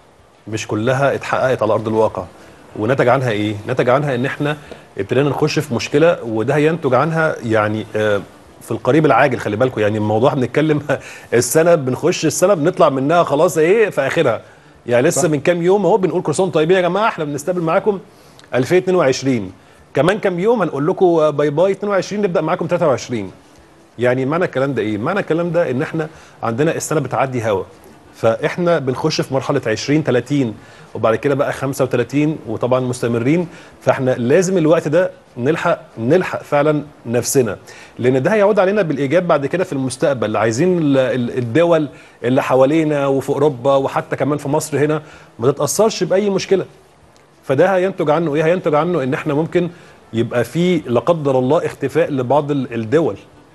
مش كلها اتحققت على ارض الواقع ونتج عنها ايه نتج عنها ان احنا ابتدينا نخش في مشكله وده هينتج عنها يعني آه، في القريب العاجل خلي بالكم يعني الموضوع بنتكلم السنه بنخش السنه بنطلع منها خلاص ايه في اخرها يعني لسه صح. من كام يوم اهو بنقول كل سنه وانتم طيبين يا جماعه احنا بنستقبل معاكم 2022 كمان كام يوم هنقول لكم باي باي 22 نبدا معاكم 23 يعني معنى الكلام ده ايه معنى الكلام ده ان احنا عندنا السنه بتعدي هوا فاحنا بنخش في مرحله 20 30 وبعد كده بقى 35 وطبعا مستمرين فاحنا لازم الوقت ده نلحق نلحق فعلا نفسنا لان ده هيعود علينا بالايجاب بعد كده في المستقبل عايزين ال- ال- الدول اللي حوالينا وفي اوروبا وحتى كمان في مصر هنا ما تتاثرش باي مشكله فده هينتج عنه ايه هينتج عنه ان احنا ممكن يبقى في لا قدر الله اختفاء لبعض ال- الدول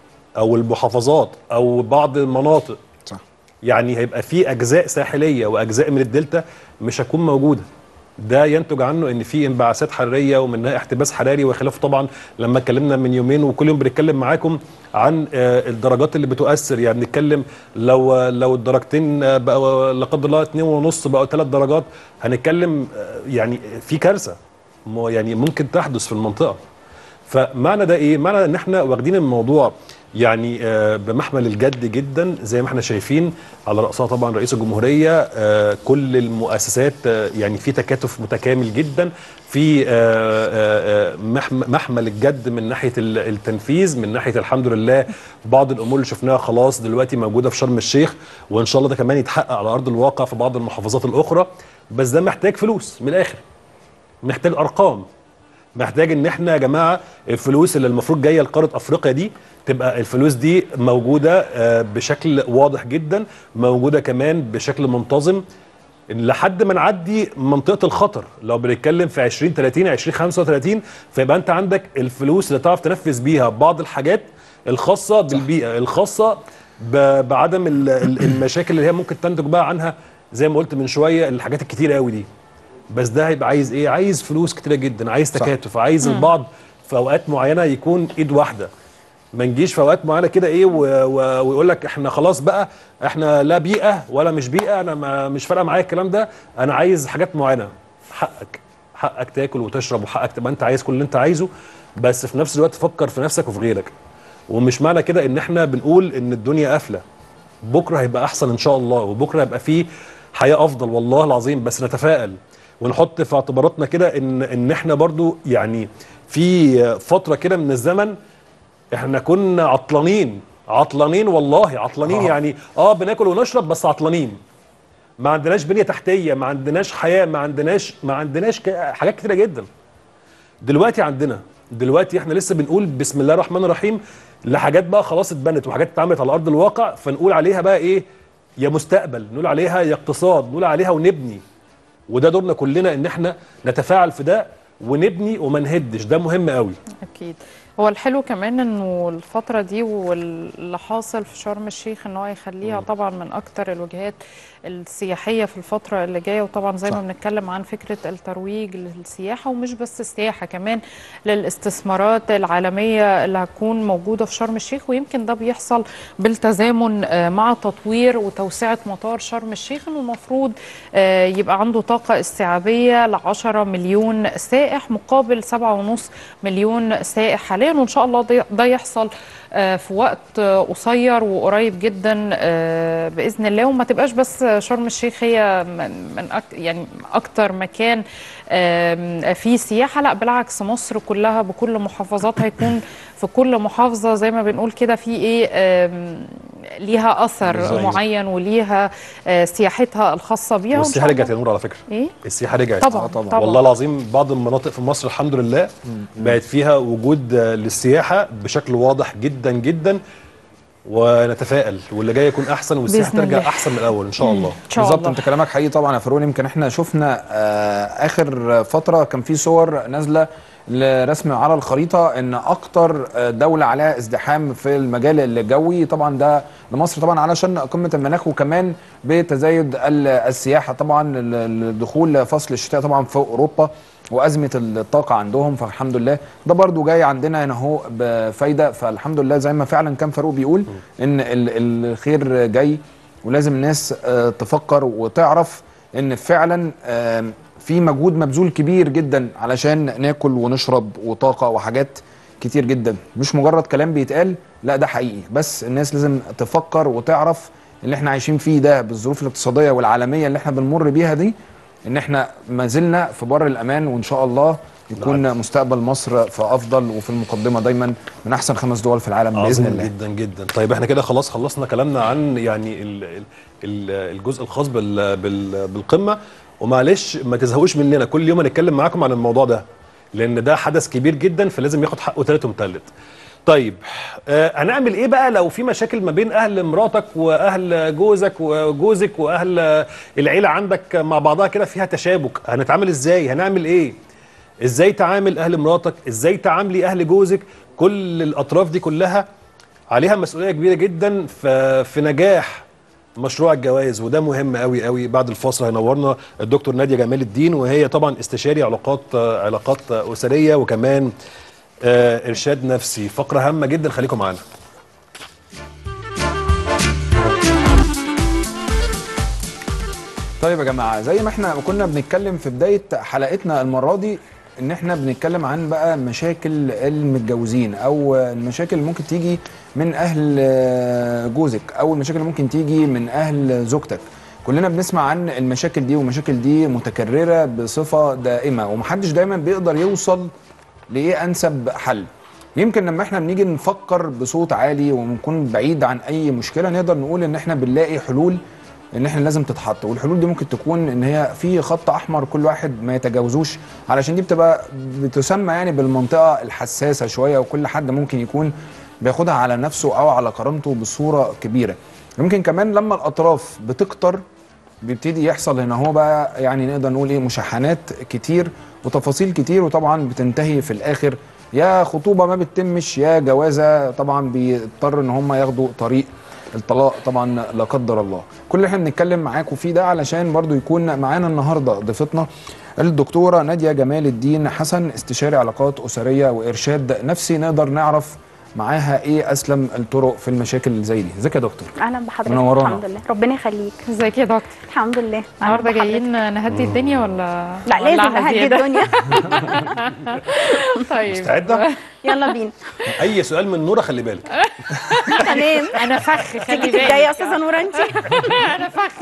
او المحافظات او بعض المناطق صح يعني هيبقى في اجزاء ساحليه واجزاء من الدلتا مش هتكون موجوده ده ينتج عنه ان في انبعاثات حراريه ومنها احتباس حراري وخلافه طبعا لما اتكلمنا من يومين وكل يوم بنتكلم معاكم عن آه، الدرجات اللي بتؤثر يعني بنتكلم لو لو الدرجتين آه، بقوا لا قدر الله اتنين ونص بقوا ثلاث درجات هنتكلم آه، يعني في كارثه مو- يعني ممكن تحدث في المنطقه فمعنى ده ايه؟ معنى ان احنا واخدين الموضوع يعني آه، بمحمل الجد جدا زي ما احنا شايفين على راسها طبعا رئيس الجمهوريه آه، كل المؤسسات آه، يعني في تكاتف متكامل جدا في آه، آه، آه، محم- محمل الجد من ناحيه ال- التنفيذ من ناحيه الحمد لله بعض الامور اللي شفناها خلاص دلوقتي موجوده في شرم الشيخ وان شاء الله ده كمان يتحقق على ارض الواقع في بعض المحافظات الاخرى بس ده محتاج فلوس من الاخر محتاج ارقام محتاج ان احنا يا جماعه الفلوس اللي المفروض جايه لقاره افريقيا دي تبقى الفلوس دي موجوده آه، بشكل واضح جدا موجوده كمان بشكل منتظم لحد ما نعدي منطقه الخطر لو بنتكلم في 20 30 20 35 فيبقى انت عندك الفلوس اللي تعرف تنفذ بيها بعض الحاجات الخاصه بالبيئه الخاصه ب- بعدم ال- ال- المشاكل اللي هي ممكن تنتج بقى عنها زي ما قلت من شويه الحاجات الكتيره قوي دي بس ده هيبقى عايز ايه عايز فلوس كتيره جدا عايز تكاتف عايز البعض في اوقات معينه يكون ايد واحده ما نجيش في اوقات معينه كده ايه و- و- ويقول لك احنا خلاص بقى احنا لا بيئه ولا مش بيئه انا ما مش فارقه معايا الكلام ده انا عايز حاجات معينه حقك حقك تاكل وتشرب وحقك تبقى انت عايز كل اللي انت عايزه بس في نفس الوقت فكر في نفسك وفي غيرك ومش معنى كده ان احنا بنقول ان الدنيا قافله بكره هيبقى احسن ان شاء الله وبكره هيبقى فيه حياه افضل والله العظيم بس نتفائل ونحط في اعتباراتنا كده ان ان احنا برضو يعني في فتره كده من الزمن احنا كنا عطلانين عطلانين والله عطلانين آه. يعني اه بناكل ونشرب بس عطلانين ما عندناش بنيه تحتيه ما عندناش حياه ما عندناش ما عندناش ك- حاجات كتيره جدا دلوقتي عندنا دلوقتي احنا لسه بنقول بسم الله الرحمن الرحيم لحاجات بقى خلاص اتبنت وحاجات اتعملت على ارض الواقع فنقول عليها بقى ايه يا مستقبل نقول عليها يا اقتصاد نقول عليها ونبني وده دورنا كلنا ان احنا نتفاعل في ده ونبني وما نهدش ده مهم قوي اكيد هو الحلو كمان انه الفتره دي واللي حاصل في شرم الشيخ ان هو يخليها طبعا من اكتر الوجهات السياحيه في الفتره اللي جايه وطبعا زي ما صح. بنتكلم عن فكره الترويج للسياحه ومش بس السياحه كمان للاستثمارات العالميه اللي هتكون موجوده في شرم الشيخ ويمكن ده بيحصل بالتزامن آه، مع تطوير وتوسعه مطار شرم الشيخ انه المفروض آه، يبقى عنده طاقه استيعابيه ل 10 مليون سائح مقابل 7.5 مليون سائح حاليا وان شاء الله ده- ده يحصل آه، في وقت آه، قصير وقريب جدا آه، باذن الله وما تبقاش بس شرم الشيخ هي من من أك يعني اكتر مكان آم، فيه سياحه لا بالعكس مصر كلها بكل محافظاتها هيكون في كل محافظه زي ما بنقول كده في ايه آم، ليها اثر بالظبط. معين وليها آه، سياحتها الخاصه بيها وإن والسياحه شاء رجعت يا الله- نور على فكره ايه السياحه رجعت طبعا آه، طبعاً. طبعا والله العظيم بعض المناطق في مصر الحمد لله بقت فيها وجود آه، للسياحه بشكل واضح جدا جدا ونتفائل واللي جاي يكون احسن والسياحه بإذن ترجع الله. احسن من الاول ان شاء الله ان شاء بالظبط الله انت كلامك حقيقي طبعا يا فاروق يمكن احنا شفنا آه اخر فتره كان في صور نازله لرسم على الخريطه ان اكتر آه، دوله عليها ازدحام في المجال الجوي طبعا ده لمصر طبعا علشان قمه المناخ وكمان بتزايد ال- السياحه طبعا ال- ال- دخول فصل الشتاء طبعا في اوروبا وازمه الطاقه عندهم فالحمد لله ده برضو جاي عندنا هنا اهو بفايده فالحمد لله زي ما فعلا كان فاروق بيقول ان ال- الخير جاي ولازم الناس آه، تفكر وتعرف ان فعلا آم، في مجهود مبذول كبير جدا علشان ناكل ونشرب وطاقه وحاجات كتير جدا مش مجرد كلام بيتقال لا ده حقيقي بس الناس لازم تفكر وتعرف اللي احنا عايشين فيه ده بالظروف الاقتصاديه والعالميه اللي احنا بنمر بيها دي ان احنا ما زلنا في بر الامان وان شاء الله يكون مستقبل مصر في افضل وفي المقدمه دايما من احسن خمس دول في العالم باذن عظيم الله جدا جدا طيب احنا كده خلاص خلصنا كلامنا عن يعني ال ال ال الجزء الخاص بال بال بالقمه ومعلش ما تزهقوش مننا كل يوم هنتكلم معاكم عن الموضوع ده لان ده حدث كبير جدا فلازم ياخد حقه تالت ومتلت طيب آه هنعمل ايه بقى لو في مشاكل ما بين اهل مراتك واهل جوزك وجوزك واهل العيله عندك مع بعضها كده فيها تشابك هنتعامل ازاي هنعمل ايه ازاي تعامل اهل مراتك ازاي تعاملي اهل جوزك كل الاطراف دي كلها عليها مسؤوليه كبيره جدا في في نجاح مشروع الجوائز وده مهم قوي قوي بعد الفاصل هينورنا الدكتور ناديه جمال الدين وهي طبعا استشاري علاقات علاقات اسريه وكمان آه، ارشاد نفسي فقره هامه جدا خليكم معانا طيب يا جماعه زي ما احنا كنا بنتكلم في بدايه حلقتنا المره دي ان احنا بنتكلم عن بقى مشاكل المتجوزين او المشاكل اللي ممكن تيجي من اهل جوزك او المشاكل اللي ممكن تيجي من اهل زوجتك كلنا بنسمع عن المشاكل دي والمشاكل دي متكرره بصفه دائمه ومحدش دايما بيقدر يوصل لايه انسب حل يمكن لما احنا بنيجي نفكر بصوت عالي ونكون بعيد عن اي مشكله نقدر نقول ان احنا بنلاقي حلول ان احنا لازم تتحط والحلول دي ممكن تكون ان هي في خط احمر كل واحد ما يتجاوزوش علشان دي بتبقى بتسمى يعني بالمنطقه الحساسه شويه وكل حد ممكن يكون بياخدها على نفسه او على كرامته بصوره كبيره يمكن كمان لما الاطراف بتكتر بيبتدي يحصل هنا هو بقى يعني نقدر نقول ايه مشاحنات كتير وتفاصيل كتير وطبعا بتنتهي في الاخر يا خطوبه ما بتتمش يا جوازه طبعا بيضطر ان هم ياخدوا طريق الطلاق طبعا لا قدر الله كل اللي احنا بنتكلم معاكم فيه ده علشان برضو يكون معانا النهارده ضيفتنا الدكتوره ناديه جمال الدين حسن استشاري علاقات اسريه وارشاد نفسي نقدر نعرف معاها ايه اسلم الطرق في المشاكل اللي زي دي ازيك يا دكتور اهلا بحضرتك منورانا. الحمد لله ربنا يخليك ازيك يا دكتور الحمد لله أهلاً النهارده بحضرتك. جايين نهدي الدنيا ولا لا ولا لازم نهدي زيادة؟ الدنيا طيب مستعده يلا بينا اي سؤال من نوره خلي بالك تمام انا فخ خلي تيجي بالك تبداي يا استاذه نوره انت انا فخ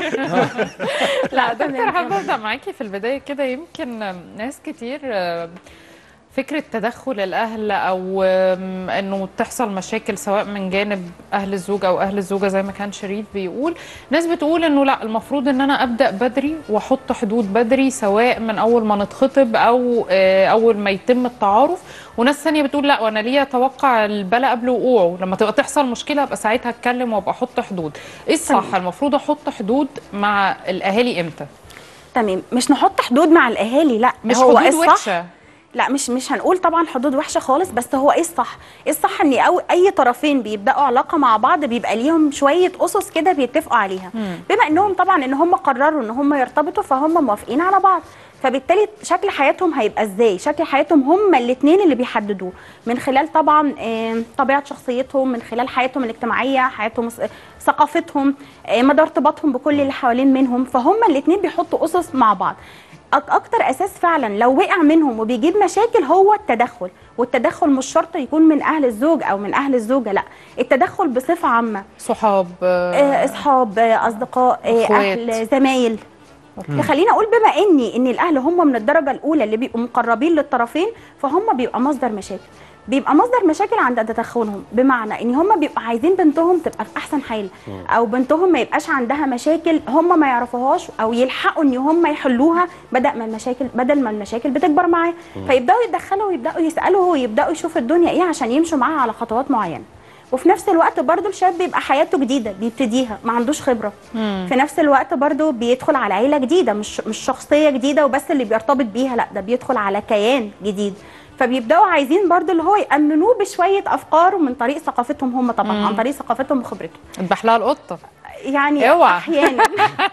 لا دكتور حابه ابدا معاكي في البدايه كده يمكن ناس كتير آه، فكرة تدخل الأهل أو آم، إنه تحصل مشاكل سواء من جانب أهل الزوج أو أهل الزوجة زي ما كان شريف بيقول ناس بتقول إنه لا المفروض إن أنا أبدأ بدري وأحط حدود بدري سواء من أول ما نتخطب أو آه، أول ما يتم التعارف وناس ثانية بتقول لا وأنا ليه أتوقع البلاء قبل وقوعه لما تبقى تحصل مشكلة أبقى ساعتها أتكلم وأبقى أحط حدود إيه الصح المفروض أحط حدود مع الأهالي إمتى تمام مش نحط حدود مع الاهالي لا مش هو حدود إيه الصح وحشة لا مش مش هنقول طبعا حدود وحشه خالص بس هو ايه الصح ايه الصح ان أو اي طرفين بيبداوا علاقه مع بعض بيبقى ليهم شويه اسس كده بيتفقوا عليها بما انهم طبعا ان هم قرروا ان هم يرتبطوا فهم موافقين على بعض فبالتالي شكل حياتهم هيبقى ازاي شكل حياتهم هم الاثنين اللي بيحددوه من خلال طبعا آه، طبيعه شخصيتهم من خلال حياتهم الاجتماعيه حياتهم الس- ثقافتهم آه، مدى ارتباطهم بكل اللي حوالين منهم فهم الاثنين بيحطوا اسس مع بعض أك- اكتر اساس فعلا لو وقع منهم وبيجيب مشاكل هو التدخل والتدخل مش شرط يكون من اهل الزوج او من اهل الزوجه لا التدخل بصفه عامه صحاب آه، آه، اصحاب آه، اصدقاء آه، أخوات. اهل زمايل خليني اقول بما اني ان الاهل هم من الدرجه الاولى اللي بيبقوا مقربين للطرفين فهم بيبقى مصدر مشاكل بيبقى مصدر مشاكل عند تدخلهم بمعنى ان هم بيبقوا عايزين بنتهم تبقى في احسن حال او بنتهم ما يبقاش عندها مشاكل هم ما يعرفوهاش او يلحقوا ان هم يحلوها بدل ما المشاكل بدل ما المشاكل بتكبر معاه فيبداوا يتدخلوا ويبداوا يسالوا ويبداوا يشوفوا الدنيا ايه عشان يمشوا معاها على خطوات معينه وفي نفس الوقت برضو الشاب بيبقى حياته جديده بيبتديها ما عندوش خبره في نفس الوقت برضو بيدخل على عيله جديده مش مش شخصيه جديده وبس اللي بيرتبط بيها لا ده بيدخل على كيان جديد فبيبداوا عايزين برضو اللي هو يأمنوه بشويه افكار من طريق ثقافتهم هم طبعا عن طريق ثقافتهم وخبرتهم اذبح لها القطه يعني اوعى. احيانا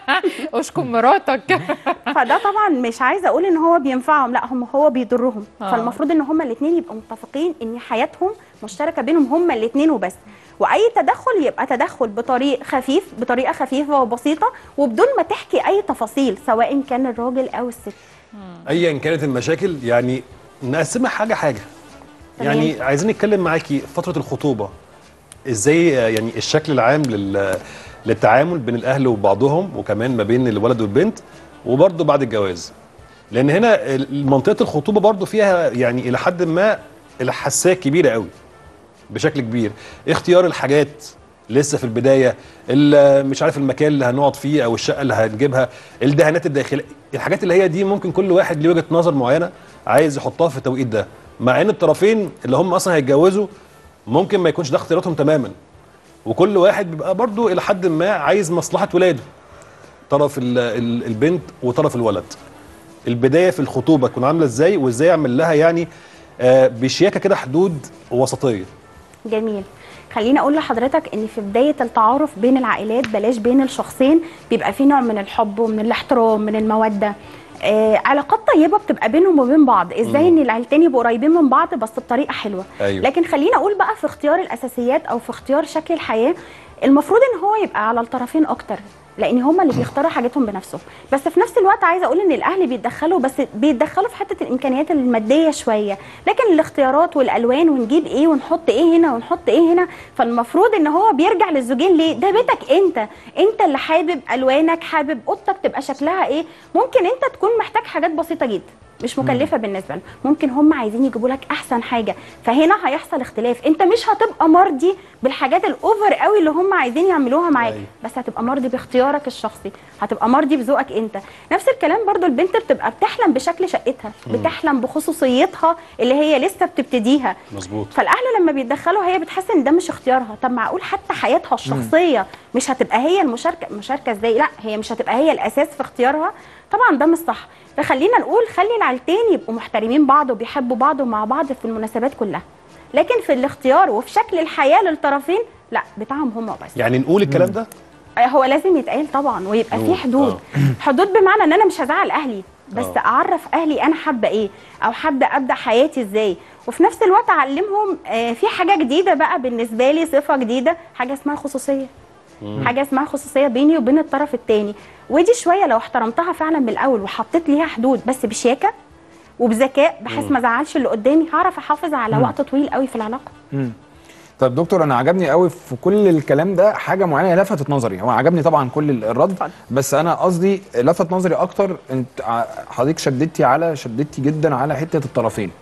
اشكم مراتك فده طبعا مش عايزه اقول ان هو بينفعهم لا هم هو بيضرهم آه. فالمفروض ان هم الاثنين يبقوا متفقين ان حياتهم مشتركه بينهم هم الاثنين وبس واي تدخل يبقى تدخل بطريق خفيف بطريقه خفيفه وبسيطه وبدون ما تحكي اي تفاصيل سواء كان الراجل او الست ايا كانت المشاكل يعني نقسمها حاجه حاجه تمام. يعني عايزين نتكلم معاكي فتره الخطوبه ازاي آه، يعني الشكل العام لل للتعامل بين الاهل وبعضهم وكمان ما بين الولد والبنت وبرضه بعد الجواز لان هنا ال- منطقه الخطوبه برضو فيها يعني الى حد ما الحساسيه كبيره قوي بشكل كبير اختيار الحاجات لسه في البدايه ال- مش عارف المكان اللي هنقعد فيه او الشقه اللي هنجيبها الدهانات الداخليه الحاجات اللي هي دي ممكن كل واحد ليه وجهه نظر معينه عايز يحطها في التوقيت ده مع ان الطرفين اللي هم اصلا هيتجوزوا ممكن ما يكونش ده اختياراتهم تماما وكل واحد بيبقى برضو الى حد ما عايز مصلحه ولاده طرف ال- ال- البنت وطرف الولد البدايه في الخطوبه تكون عامله ازاي وازاي اعمل لها يعني آه، بشياكه كده حدود وسطيه جميل خليني اقول لحضرتك ان في بدايه التعارف بين العائلات بلاش بين الشخصين بيبقى في نوع من الحب ومن الاحترام من الموده آه علاقات طيبه بتبقى بينهم وبين بعض ازاي ان العيلتين يبقوا قريبين من بعض بس بطريقه حلوه أيوة. لكن خليني اقول بقى في اختيار الاساسيات او في اختيار شكل الحياه المفروض ان هو يبقى على الطرفين اكتر لان هما اللي بيختاروا حاجتهم بنفسهم بس في نفس الوقت عايزه اقول ان الاهل بيتدخلوا بس بيتدخلوا في حته الامكانيات الماديه شويه لكن الاختيارات والالوان ونجيب ايه ونحط ايه هنا ونحط ايه هنا فالمفروض ان هو بيرجع للزوجين ليه ده بيتك انت انت اللي حابب الوانك حابب اوضتك تبقى شكلها ايه ممكن انت تكون محتاج حاجات بسيطه جدا مش مكلفه بالنسبه لهم ممكن هم عايزين يجيبوا لك احسن حاجه فهنا هيحصل اختلاف انت مش هتبقى مرضي بالحاجات الاوفر قوي اللي هم عايزين يعملوها معاك أيوة. بس هتبقى مرضي باختيارك الشخصي هتبقى مرضي بذوقك انت نفس الكلام برضو البنت بتبقى بتحلم بشكل شقتها بتحلم بخصوصيتها اللي هي لسه بتبتديها مظبوط فالاهل لما بيتدخلوا هي بتحس ان ده مش اختيارها طب معقول حتى حياتها الشخصيه مش هتبقى هي المشاركه المشاركه ازاي لا هي مش هتبقى هي الاساس في اختيارها طبعا ده مش صح فخلينا نقول خلي العيلتين يبقوا محترمين بعض وبيحبوا بعض ومع بعض في المناسبات كلها لكن في الاختيار وفي شكل الحياه للطرفين لا بتاعهم هم بس يعني نقول الكلام ده هو لازم يتقال طبعا ويبقى فيه نقول، حدود حدود بمعنى ان انا مش هزعل اهلي بس آه. اعرف اهلي انا حابه ايه او حابه ابدا حياتي ازاي وفي نفس الوقت اعلمهم آه، في حاجه جديده بقى بالنسبه لي صفه جديده حاجه اسمها خصوصيه حاجه اسمها خصوصيه بيني وبين الطرف الثاني ودي شويه لو احترمتها فعلا من الاول وحطيت ليها حدود بس بشياكه وبذكاء بحيث ما ازعلش اللي قدامي هعرف احافظ على وقت طويل قوي في العلاقه طيب دكتور انا عجبني قوي في كل الكلام ده حاجه معينه لفتت نظري هو عجبني طبعا كل الرد اتفضل. بس انا قصدي لفت نظري اكتر انت ع- حضرتك شددتي على شددتي جدا على حته الطرفين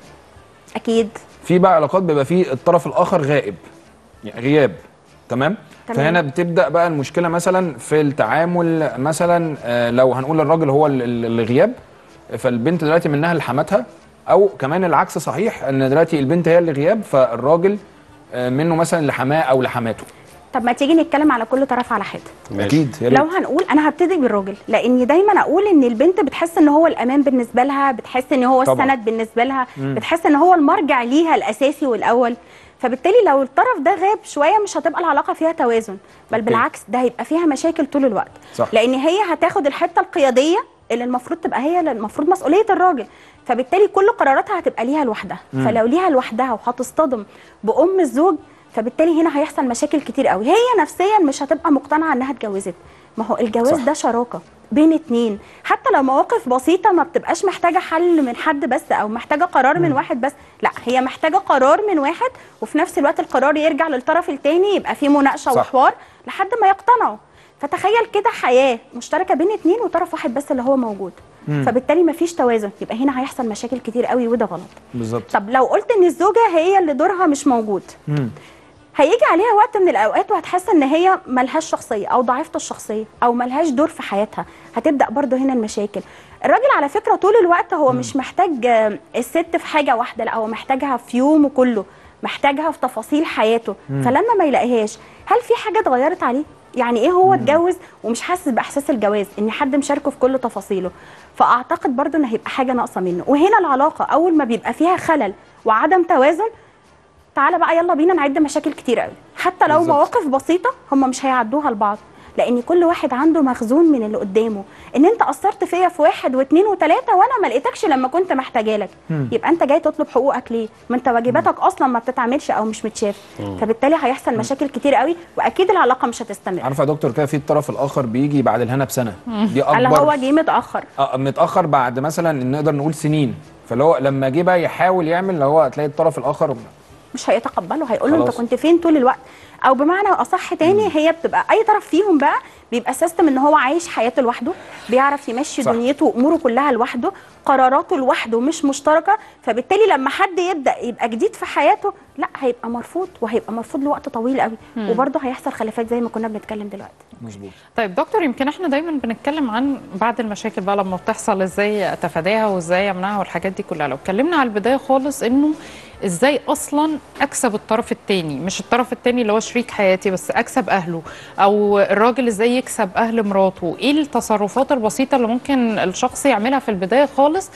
اكيد في بقى علاقات بيبقى فيه الطرف الاخر غائب يعني غياب تمام تمام. فهنا بتبدا بقى المشكله مثلا في التعامل مثلا آه، لو هنقول الراجل هو ال- ال- الغياب فالبنت دلوقتي منها لحماتها او كمان العكس صحيح ان دلوقتي البنت هي اللي غياب فالراجل آه، منه مثلا لحماه او لحماته طب ما تيجي نتكلم على كل طرف على حده ماشي. اكيد يا ريت. لو هنقول انا هبتدي بالراجل لاني دايما اقول ان البنت بتحس ان هو الامان بالنسبه لها بتحس ان هو طبعاً. السند بالنسبه لها بتحس ان هو المرجع ليها الاساسي والاول فبالتالي لو الطرف ده غاب شويه مش هتبقى العلاقه فيها توازن بل أوكي. بالعكس ده هيبقى فيها مشاكل طول الوقت صح. لان هي هتاخد الحته القياديه اللي المفروض تبقى هي اللي المفروض مسؤوليه الراجل فبالتالي كل قراراتها هتبقى ليها لوحدها فلو ليها لوحدها وهتصطدم بام الزوج فبالتالي هنا هيحصل مشاكل كتير قوي هي نفسيا مش هتبقى مقتنعه انها اتجوزت ما هو الجواز صح. ده شراكه بين اتنين حتى لو مواقف بسيطه ما بتبقاش محتاجه حل من حد بس او محتاجه قرار من واحد بس لا هي محتاجه قرار من واحد وفي نفس الوقت القرار يرجع للطرف التاني يبقى فيه مناقشه صح. وحوار لحد ما يقتنعوا فتخيل كده حياه مشتركه بين اتنين وطرف واحد بس اللي هو موجود فبالتالي مفيش توازن يبقى هنا هيحصل مشاكل كتير قوي وده غلط بالظبط طب لو قلت ان الزوجه هي اللي دورها مش موجود مم. هيجي عليها وقت من الاوقات وهتحس ان هي ملهاش شخصيه او ضعيفه الشخصيه او ملهاش دور في حياتها هتبدا برضو هنا المشاكل الراجل على فكره طول الوقت هو مش محتاج آه، الست في حاجه واحده لا هو محتاجها في يومه كله محتاجها في تفاصيل حياته فلما ما يلاقيهاش هل في حاجه اتغيرت عليه يعني ايه هو اتجوز ومش حاسس باحساس الجواز ان حد مشاركه في كل تفاصيله فاعتقد برضو ان هيبقى حاجه ناقصه منه وهنا العلاقه اول ما بيبقى فيها خلل وعدم توازن تعالى بقى يلا بينا نعد مشاكل كتير قوي حتى لو بالظبط. مواقف بسيطه هم مش هيعدوها لبعض لان كل واحد عنده مخزون من اللي قدامه ان انت قصرت فيا في واحد واثنين وثلاثه وانا ما لقيتكش لما كنت محتاجه لك يبقى انت جاي تطلب حقوقك ليه ما انت واجباتك اصلا ما بتتعملش او مش متشاف فبالتالي هيحصل مشاكل كتير قوي واكيد العلاقه مش هتستمر عارفه يا دكتور كده في الطرف الاخر بيجي بعد الهنا بسنه دي اللي هو اكبر جه متاخر آه، متاخر بعد مثلا نقدر نقول سنين فاللي هو لما جه بقى يحاول يعمل اللي هو هتلاقي الطرف الاخر مش هيتقبله هيقول له انت خلاص. كنت فين طول الوقت او بمعنى اصح تاني هي بتبقى اي طرف فيهم بقى بيبقى سيستم ان هو عايش حياته لوحده بيعرف يمشي صح. دنيته واموره كلها لوحده قراراته لوحده مش مشتركه فبالتالي لما حد يبدا يبقى جديد في حياته لا هيبقى مرفوض وهيبقى مرفوض لوقت طويل قوي وبرضه هيحصل خلافات زي ما كنا بنتكلم دلوقتي مظبوط طيب دكتور يمكن احنا دايما بنتكلم عن بعد المشاكل بقى لما بتحصل ازاي اتفاداها وازاي امنعها والحاجات دي كلها لو اتكلمنا على البدايه خالص انه ازاي اصلا اكسب الطرف التاني مش الطرف التاني اللي هو شريك حياتي بس اكسب اهله او الراجل ازاي يكسب اهل مراته ايه التصرفات البسيطه اللي ممكن الشخص يعملها في البدايه خالص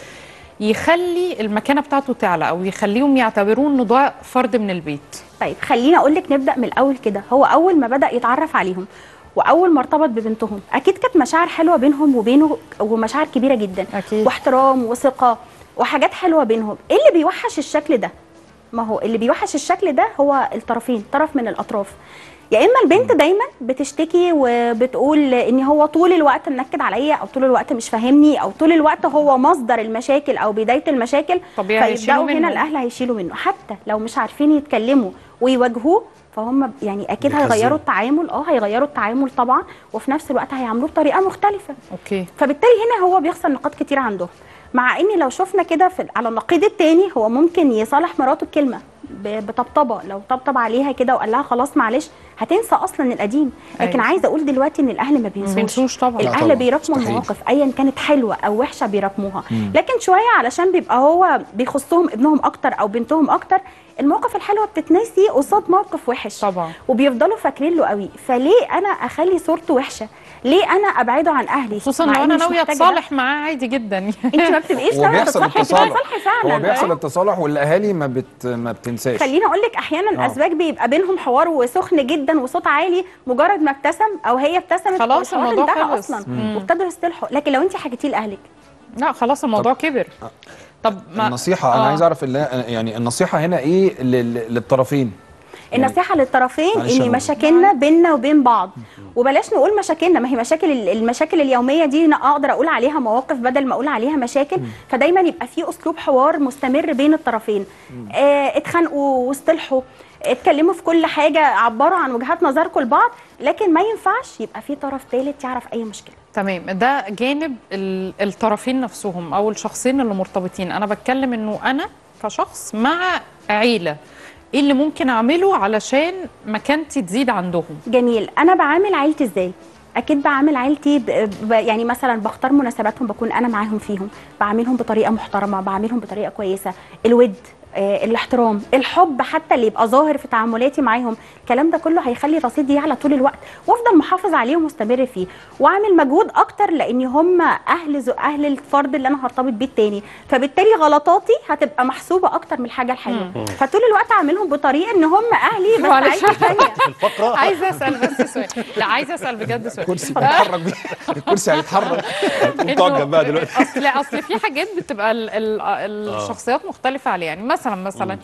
يخلي المكانه بتاعته تعلى او يخليهم يعتبروه انه ده فرد من البيت طيب خليني اقول لك نبدا من الاول كده هو اول ما بدا يتعرف عليهم واول ما ارتبط ببنتهم اكيد كانت مشاعر حلوه بينهم وبينه ومشاعر كبيره جدا أكيد. واحترام وثقه وحاجات حلوه بينهم ايه اللي بيوحش الشكل ده ما هو اللي بيوحش الشكل ده هو الطرفين طرف من الاطراف يا اما البنت دايما بتشتكي وبتقول ان هو طول الوقت منكد عليا او طول الوقت مش فاهمني او طول الوقت هو مصدر المشاكل او بدايه المشاكل طبيعي هيشيلوا فيبداوا هنا منه. الاهل هيشيلوا منه حتى لو مش عارفين يتكلموا ويواجهوه فهم يعني اكيد بيخزنوا. هيغيروا التعامل اه هيغيروا التعامل طبعا وفي نفس الوقت هيعاملوه بطريقه مختلفه اوكي فبالتالي هنا هو بيخسر نقاط كتير عندهم مع ان لو شفنا كده في على النقيض التاني هو ممكن يصالح مراته بكلمه ب- بطبطبه لو طبطب عليها كده وقال لها خلاص معلش هتنسى اصلا القديم لكن أيوة. عايزه اقول دلوقتي ان الاهل ما بينسوش بينسوش طبعا. لا الاهل طبعا، بيراكموا مستحيل. المواقف ايا كانت حلوه او وحشه بيراكموها لكن شويه علشان بيبقى هو بيخصهم ابنهم اكتر او بنتهم اكتر المواقف الحلوه بتتنسي قصاد موقف وحش طبعا. وبيفضلوا فاكرين له قوي فليه انا اخلي صورته وحشه ليه انا ابعده عن اهلي خصوصا مع لو إني انا مش ناويه محتاجة ده؟ اتصالح معاه عادي جدا انت ما بتبقيش هو ناويه بيحصل تتصالحي انت التصالح بتصالحي فعلا هو بيحصل آه. التصالح والاهالي ما بت ما بتنساش خليني اقول لك احيانا آه. الازواج بيبقى بينهم حوار وسخن جدا وصوت عالي مجرد ما ابتسم او هي ابتسمت خلاص الحوار الموضوع انتهى خلص. اصلا مم. وابتدوا يصطلحوا لكن لو انت حكيتيه لاهلك لا خلاص الموضوع كبر طب ما النصيحه انا آه. عايز اعرف اللي يعني النصيحه هنا ايه لل- للطرفين النصيحه للطرفين معلش يا ان نور. مشاكلنا بيننا وبين بعض وبلاش نقول مشاكلنا ما هي مشاكل المشاكل اليوميه دي أنا اقدر اقول عليها مواقف بدل ما اقول عليها مشاكل فدايما يبقى في اسلوب حوار مستمر بين الطرفين آه اتخانقوا واصطلحوا اتكلموا في كل حاجه عبروا عن وجهات نظركم لبعض لكن ما ينفعش يبقى في طرف ثالث يعرف اي مشكله تمام ده جانب ال- الطرفين نفسهم او الشخصين اللي مرتبطين انا بتكلم انه انا كشخص مع عيله ايه اللي ممكن اعمله علشان مكانتي تزيد عندهم جميل انا بعامل عيلتي ازاي اكيد بعامل عيلتي ب... ب... يعني مثلا بختار مناسباتهم بكون انا معاهم فيهم بعاملهم بطريقه محترمه بعاملهم بطريقه كويسه الود آه، الاحترام الحب حتى اللي يبقى ظاهر في تعاملاتي معاهم الكلام ده كله هيخلي رصيدي يعلى طول الوقت وافضل محافظ عليه ومستمر فيه واعمل مجهود اكتر لان هم اهل زو اهل الفرد اللي انا هرتبط بيه التاني فبالتالي غلطاتي هتبقى محسوبه اكتر من الحاجه الحلوه فطول الوقت اعملهم بطريقه ان هم اهلي بس معلش. عيلتي ثانيه في الفقره عايزه اسال بس سؤال لا عايزه اسال بجد سؤال الكرسي بيتحرك بيه الكرسي هيتحرك تقعد جنبها دلوقتي اصل اصل في حاجات بتبقى ال ال الشخصيات مختلفه عليه يعني مثلا مثلا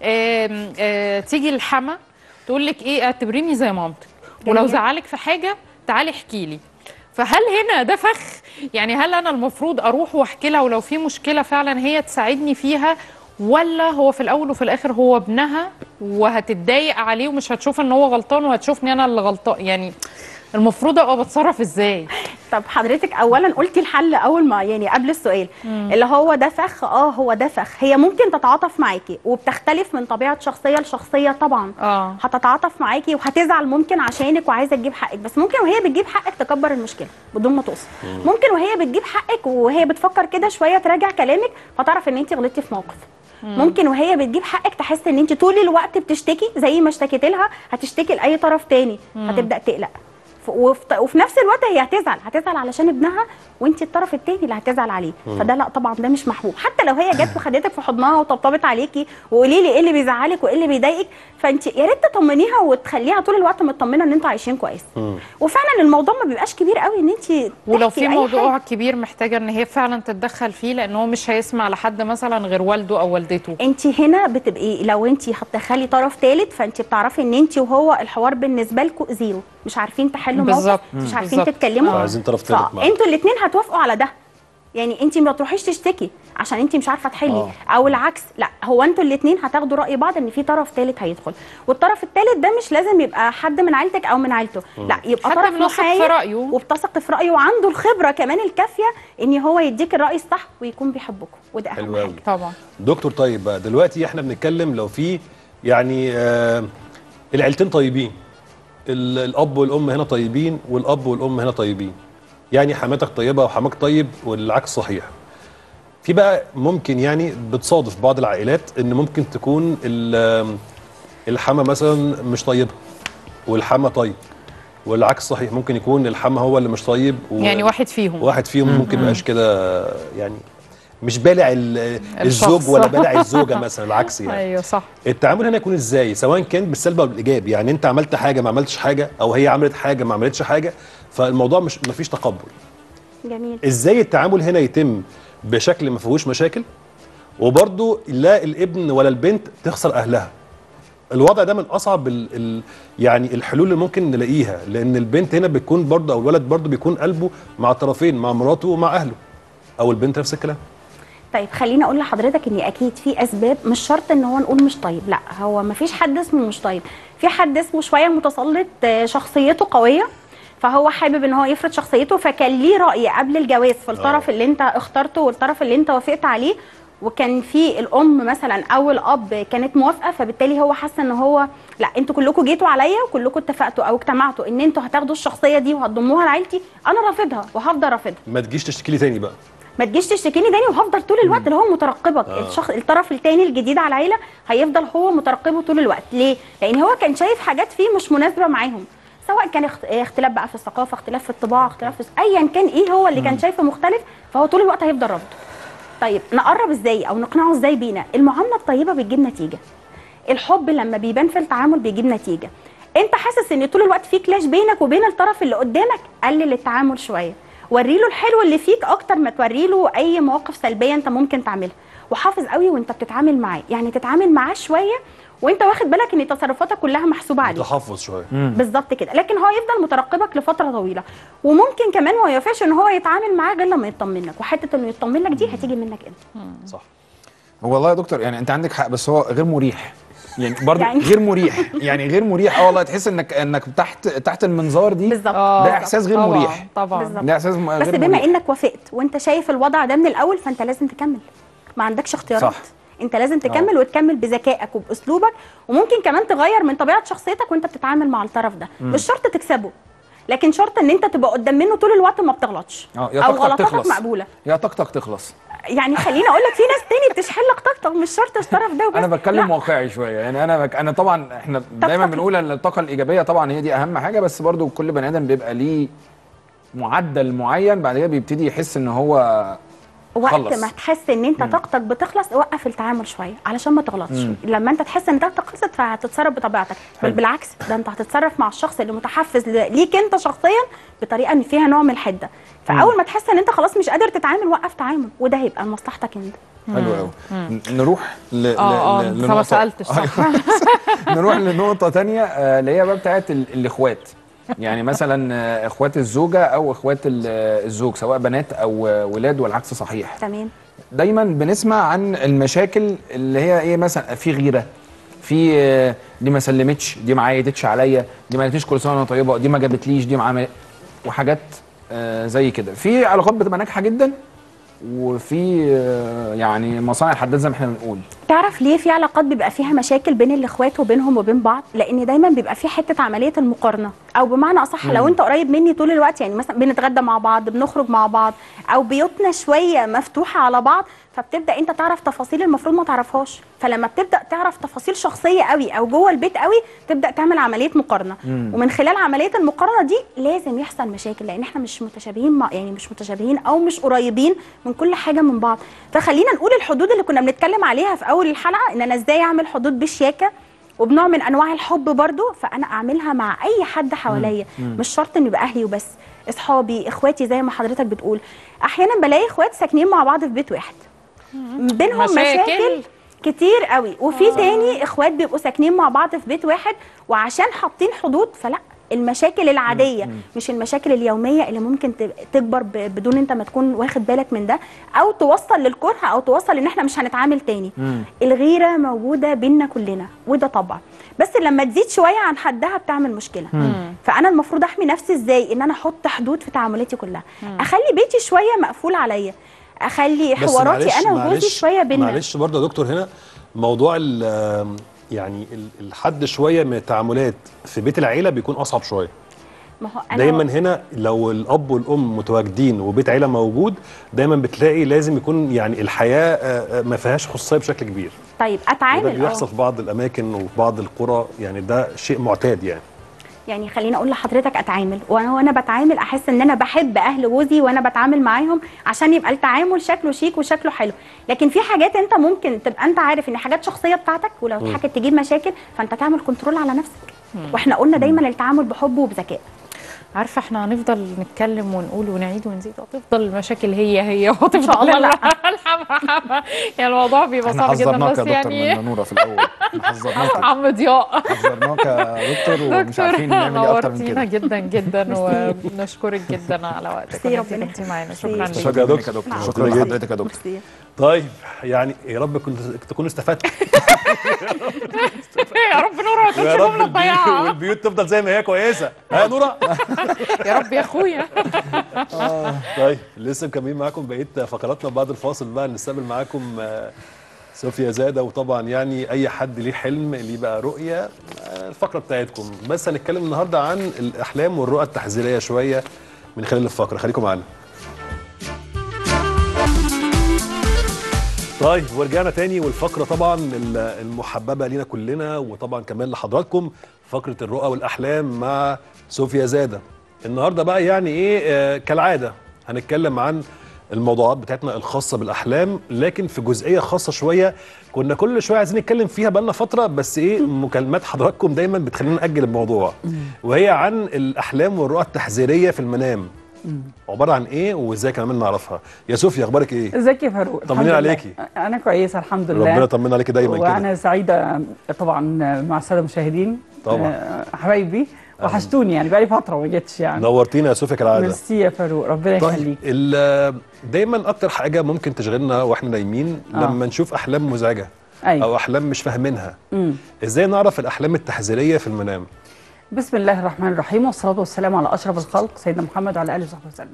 آم، آه تيجي الحما تقول لك ايه اعتبريني زي مامتك ولو جميل. زعلك في حاجه تعالي احكي لي فهل هنا ده فخ يعني هل انا المفروض اروح واحكي لها ولو في مشكله فعلا هي تساعدني فيها ولا هو في الاول وفي الاخر هو ابنها وهتتضايق عليه ومش هتشوف ان هو غلطان وهتشوفني انا اللي غلطان يعني المفروض ابقى بتصرف ازاي طب حضرتك اولا قلتي الحل اول ما يعني قبل السؤال اللي هو ده فخ اه هو ده فخ هي ممكن تتعاطف معاكي وبتختلف من طبيعه شخصيه لشخصيه طبعا اه هتتعاطف معاكي وهتزعل ممكن عشانك وعايزه تجيب حقك بس ممكن وهي بتجيب حقك تكبر المشكله بدون ما تقصد ممكن وهي بتجيب حقك وهي بتفكر كده شويه تراجع كلامك فتعرف ان انت غلطتي في موقف ممكن وهي بتجيب حقك تحس ان انت طول الوقت بتشتكي زي ما اشتكيت لها هتشتكي لاي طرف تاني هتبدا تقلق ف- وفي وفي نفس الوقت هي هتزعل هتزعل علشان ابنها وانت الطرف التاني اللي هتزعل عليه فده لا طبعا ده مش محبوب حتى لو هي جت وخدتك في حضنها وطبطبت عليكي وقولي لي ايه اللي بيزعلك وايه اللي بيضايقك فانت يا ريت تطمنيها وتخليها طول الوقت مطمنه ان انتوا عايشين كويس وفعلا الموضوع ما بيبقاش كبير قوي ان انت ولو تحكي في أي موضوع حاجة. كبير محتاجه ان هي فعلا تتدخل فيه لان هو مش هيسمع لحد مثلا غير والده او والدته انت هنا بتبقي لو انت هتدخلي طرف ثالث فانت بتعرفي ان انت وهو الحوار بالنسبه لكم زيرو مش عارفين تحلوا بالظبط. موقف مش عارفين بالظبط. تتكلموا عايزين طرف تالت معاك. فانتوا الاثنين هتوافقوا على ده يعني انت ما تروحيش تشتكي عشان انت مش عارفه تحلي آه. او العكس لا هو انتوا الاثنين هتاخدوا راي بعض ان في طرف ثالث هيدخل والطرف الثالث ده مش لازم يبقى حد من عيلتك او من عيلته لا يبقى حد طرف بنثق في محايد رأيه. وبتثق في رايه وعنده الخبره كمان الكافيه ان هو يديك الراي الصح ويكون بيحبكم وده اهم حلو حاجه أوي. طبعا دكتور طيب بقى دلوقتي احنا بنتكلم لو في يعني آه العيلتين طيبين ال- الاب والام هنا طيبين والاب والام هنا طيبين يعني حماتك طيبه وحماك طيب والعكس صحيح في بقى ممكن يعني بتصادف بعض العائلات ان ممكن تكون ال- الحما مثلا مش طيبه والحما طيب والعكس صحيح ممكن يكون الحما هو اللي مش طيب و- يعني واحد فيهم واحد فيهم ممكن يبقاش كده يعني مش بالع ال- الشخص. الزوج ولا بالع الزوجه مثلا العكس يعني ايوه صح التعامل هنا يكون ازاي سواء كان بالسلب او بالايجاب يعني انت عملت حاجه ما عملتش حاجه او هي عملت حاجه ما عملتش حاجه فالموضوع مش ما فيش تقبل جميل ازاي التعامل هنا يتم بشكل ما فيهوش مشاكل وبرضه لا الابن ولا البنت تخسر اهلها الوضع ده من اصعب ال ال يعني الحلول اللي ممكن نلاقيها لان البنت هنا بتكون برضه او الولد برضه بيكون قلبه مع الطرفين مع مراته ومع اهله او البنت نفس الكلام طيب خليني اقول لحضرتك ان اكيد في اسباب مش شرط ان هو نقول مش طيب لا هو ما فيش حد اسمه مش طيب في حد اسمه شويه متسلط آه، شخصيته قويه فهو حابب ان هو يفرض شخصيته فكان ليه راي قبل الجواز في الطرف آه. اللي انت اخترته والطرف اللي انت وافقت عليه وكان في الام مثلا او الاب كانت موافقه فبالتالي هو حس ان هو لا انتوا كلكم جيتوا عليا وكلكم اتفقتوا او اجتمعتوا ان انتوا هتاخدوا الشخصيه دي وهتضموها لعيلتي انا رافضها وهفضل رافضها ما تجيش تشتكي لي تاني بقى ما تجيش تشتكيني تاني وهفضل طول الوقت اللي هو مترقبك آه. الشخص الطرف التاني الجديد على العيله هيفضل هو مترقبه طول الوقت ليه لان هو كان شايف حاجات فيه مش مناسبه معاهم سواء كان اخت- اختلاف بقى في الثقافه اختلاف في الطباع اختلاف في ايا كان ايه هو اللي كان شايفه مختلف فهو طول الوقت هيفضل رافضه طيب نقرب ازاي او نقنعه ازاي بينا المعامله الطيبه بتجيب نتيجه الحب لما بيبان في التعامل بيجيب نتيجه انت حاسس ان طول الوقت في كلاش بينك وبين الطرف اللي قدامك قلل التعامل شويه وريله الحلو اللي فيك اكتر ما توريله اي مواقف سلبيه انت ممكن تعملها وحافظ قوي وانت بتتعامل معاه يعني تتعامل معاه شويه وانت واخد بالك ان تصرفاتك كلها محسوبه عليه تحفظ شويه بالظبط كده لكن هو يفضل مترقبك لفتره طويله وممكن كمان ما يوافقش ان هو يتعامل معاه غير لما يطمن لك وحته انه يطمن لك دي هتيجي منك انت صح هو والله يا دكتور يعني انت عندك حق بس هو غير مريح يعني برضه يعني- غير مريح يعني غير مريح اه والله تحس انك انك تحت تحت المنظار دي بالظبط آه، ده احساس غير طبعا مريح طبعا بالظبط. ده احساس م- بس غير بما مريح. انك وافقت وانت شايف الوضع ده من الاول فانت لازم تكمل ما عندكش اختيارات صح. انت لازم تكمل وتكمل بذكائك وباسلوبك وممكن كمان تغير من طبيعه شخصيتك وانت بتتعامل مع الطرف ده مش شرط تكسبه لكن شرط ان انت تبقى قدام منه طول الوقت ما بتغلطش اه يا او طاقتك غلطاتك تخلص مقبوله يا طاقتك تخلص يعني خليني اقول لك في ناس تاني بتشحن لك طاقتك مش شرط الطرف ده وبس انا بتكلم لا. واقعي شويه يعني انا بك... انا طبعا احنا دايما طاقتك. بنقول ان الطاقه الايجابيه طبعا هي دي اهم حاجه بس برضو كل بني ادم بيبقى ليه معدل معين بعد كده بيبتدي يحس ان هو وقت خلص. ما تحس ان انت طاقتك بتخلص وقف التعامل شويه علشان ما تغلطش لما انت تحس ان طاقتك خلصت فهتتصرف بطبيعتك بل حلو. بالعكس ده انت هتتصرف مع الشخص اللي متحفز ل- ليك انت شخصيا بطريقه ان فيها نوع من الحده فاول ما تحس ان انت خلاص مش قادر تتعامل وقف تعامل وده هيبقى لمصلحتك انت حلو قوي نروح ل... ل... اه اه ل- انت ما لنقطة- سالتش صح نروح لنقطة تانية آه، اللي هي بقى بتاعت ال- الإخوات يعني مثلا آه، إخوات الزوجة أو إخوات ال- آه، الزوج سواء بنات أو آه، ولاد والعكس صحيح تمام دايما بنسمع عن المشاكل اللي هي إيه مثلا في غيرة في آه، دي ما سلمتش دي ما عيدتش عليا دي ما قالتليش كل سنة وأنا طيبة دي ما جابتليش دي ما عمل وحاجات آه، زي كده في علاقات بتبقى ناجحة جدا وفي آه، يعني مصانع الحداد زي ما احنا بنقول تعرف ليه في علاقات بيبقى فيها مشاكل بين الاخوات وبينهم وبين بعض لان دايما بيبقى في حته عمليه المقارنه او بمعنى اصح لو انت قريب مني طول الوقت يعني مثلا بنتغدى مع بعض بنخرج مع بعض او بيوتنا شويه مفتوحه على بعض فبتبدا انت تعرف تفاصيل المفروض ما تعرفهاش فلما بتبدا تعرف تفاصيل شخصيه قوي او جوه البيت قوي تبدا تعمل عمليه مقارنه ومن خلال عمليه المقارنه دي لازم يحصل مشاكل لان احنا مش متشابهين مع يعني مش متشابهين او مش قريبين من كل حاجه من بعض فخلينا نقول الحدود اللي كنا بنتكلم عليها في اول الحلقه ان انا ازاي اعمل حدود بشياكه وبنوع من انواع الحب برضو فانا اعملها مع اي حد حواليا مش شرط ان يبقى اهلي وبس اصحابي اخواتي زي ما حضرتك بتقول احيانا بلاقي اخوات ساكنين مع بعض في بيت واحد بينهم مشاكل. مشاكل, كتير قوي وفي تاني اخوات بيبقوا ساكنين مع بعض في بيت واحد وعشان حاطين حدود فلا المشاكل العاديه مش المشاكل اليوميه اللي ممكن ت- تكبر ب- بدون انت ما تكون واخد بالك من ده او توصل للكره او توصل ان احنا مش هنتعامل تاني الغيره موجوده بينا كلنا وده طبعا بس لما تزيد شويه عن حدها بتعمل مشكله فانا المفروض احمي نفسي ازاي ان انا احط حدود في تعاملاتي كلها اخلي بيتي شويه مقفول عليا اخلي بس حواراتي معلش- انا وجوزي معلش- شويه بينا معلش برضه يا دكتور هنا موضوع ال- يعني ال- الحد شويه من التعاملات في بيت العيله بيكون اصعب شويه ما هو أنا دايما هنا لو الاب والام متواجدين وبيت عيله موجود دايما بتلاقي لازم يكون يعني الحياه آه، آه، ما فيهاش خصوصيه بشكل كبير طيب وده اتعامل بيحصل اه في بعض الاماكن وفي بعض القرى يعني ده شيء معتاد يعني يعني خليني اقول لحضرتك اتعامل وانا وانا بتعامل احس ان انا بحب اهل جوزي وانا بتعامل معاهم عشان يبقى التعامل شكله شيك وشكله حلو لكن في حاجات انت ممكن تبقى انت عارف ان حاجات شخصيه بتاعتك ولو اتحكت تجيب مشاكل فانت تعمل كنترول على نفسك واحنا قلنا دايما التعامل بحب وبذكاء عارفه احنا هنفضل نتكلم ونقول ونعيد ونزيد هتفضل المشاكل هي هي وهتفضل شاء الله لا. الحما حما يعني الموضوع بيبقى احنا صعب جدا حذرناك بس يا دكتور يعني من نوره في الاول احنا حذرناك عم ضياء حذرناك يا دكتور ومش عارفين نعمل ايه اكتر من نورتينا كده جدا جدا وبنشكرك جدا على وقتك ميرسي، وانت ربنا كنتي معانا ميرسي. شكرا لك شكرا يا منك دكتور. يا دكتور نعم. شكرا شكرا لحضرتك يا دكتور ميرسي. طيب يعني يا رب كنت تكونوا استفدتوا يا رب نورة ما يا تقولش رب جمله البيوت, ضيعه والبيوت تفضل زي ما هي كويسه ها يا نوره يا رب يا اخويا طيب لسه مكملين معاكم بقيه فقراتنا بعد الفاصل بقى نستقبل معاكم آه، صوفيا زاده وطبعا يعني اي حد ليه حلم ليه بقى رؤيه آه، الفقره بتاعتكم بس هنتكلم النهارده عن الاحلام والرؤى التحذيريه شويه من خلال الفقره خليكم معانا طيب ورجعنا تاني والفقره طبعا ال- المحببه لينا كلنا وطبعا كمان لحضراتكم فقره الرؤى والاحلام مع صوفيا زاده النهارده بقى يعني ايه آه كالعاده هنتكلم عن الموضوعات بتاعتنا الخاصه بالاحلام لكن في جزئيه خاصه شويه كنا كل شويه عايزين نتكلم فيها بقالنا فتره بس ايه مكالمات حضراتكم دايما بتخلينا ناجل الموضوع وهي عن الاحلام والرؤى التحذيريه في المنام عباره عن ايه وازاي كمان نعرفها يا صوفيا اخبارك ايه ازيك يا فاروق طمنينا الحمد لله. عليكي. انا كويسه الحمد لله ربنا يطمنا عليكي دايما كده وانا سعيده طبعا مع الساده المشاهدين طبعا. آه، حبايبي وحشتوني يعني بقالي فتره ما جيتش يعني نورتينا يا صوفيا كالعاده ميرسي يا فاروق ربنا طيب يخليك ال- دايما اكتر حاجه ممكن تشغلنا واحنا نايمين آه. لما نشوف احلام مزعجه ايوه او احلام مش فاهمينها مم. ازاي نعرف الاحلام التحذيريه في المنام بسم الله الرحمن الرحيم والصلاه والسلام على اشرف الخلق سيدنا محمد وعلى اله وصحبه وسلم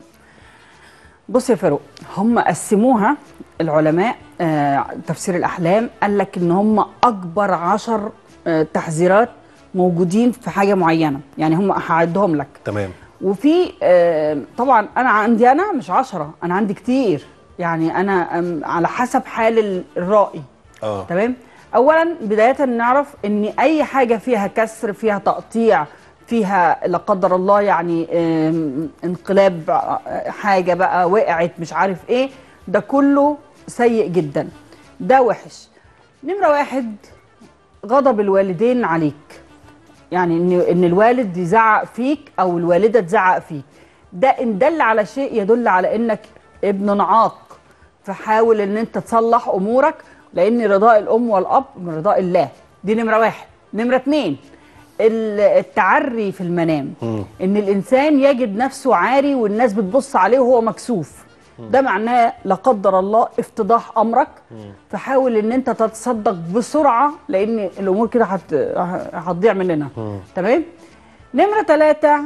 بص يا فاروق هم قسموها العلماء آه تفسير الاحلام قال لك ان هم اكبر عشر آه تحذيرات موجودين في حاجه معينه يعني هم هعدهم لك تمام وفي آه، طبعا انا عندي انا مش عشرة انا عندي كتير يعني انا أم، على حسب حال ال- الرائي اه تمام اولا بدايه نعرف ان اي حاجه فيها كسر فيها تقطيع فيها لا قدر الله يعني آم، انقلاب آه، حاجه بقى وقعت مش عارف ايه ده كله سيء جدا ده وحش نمره واحد غضب الوالدين عليك يعني ان ان الوالد يزعق فيك او الوالده تزعق فيك ده ان دل على شيء يدل على انك ابن عاق فحاول ان انت تصلح امورك لان رضاء الام والاب من رضاء الله دي نمره واحد نمره اتنين ال- التعري في المنام ان الانسان يجد نفسه عاري والناس بتبص عليه وهو مكسوف ده معناه لا قدر الله افتضاح امرك فحاول ان انت تتصدق بسرعه لان الامور كده هت- هتضيع مننا تمام نمره ثلاثة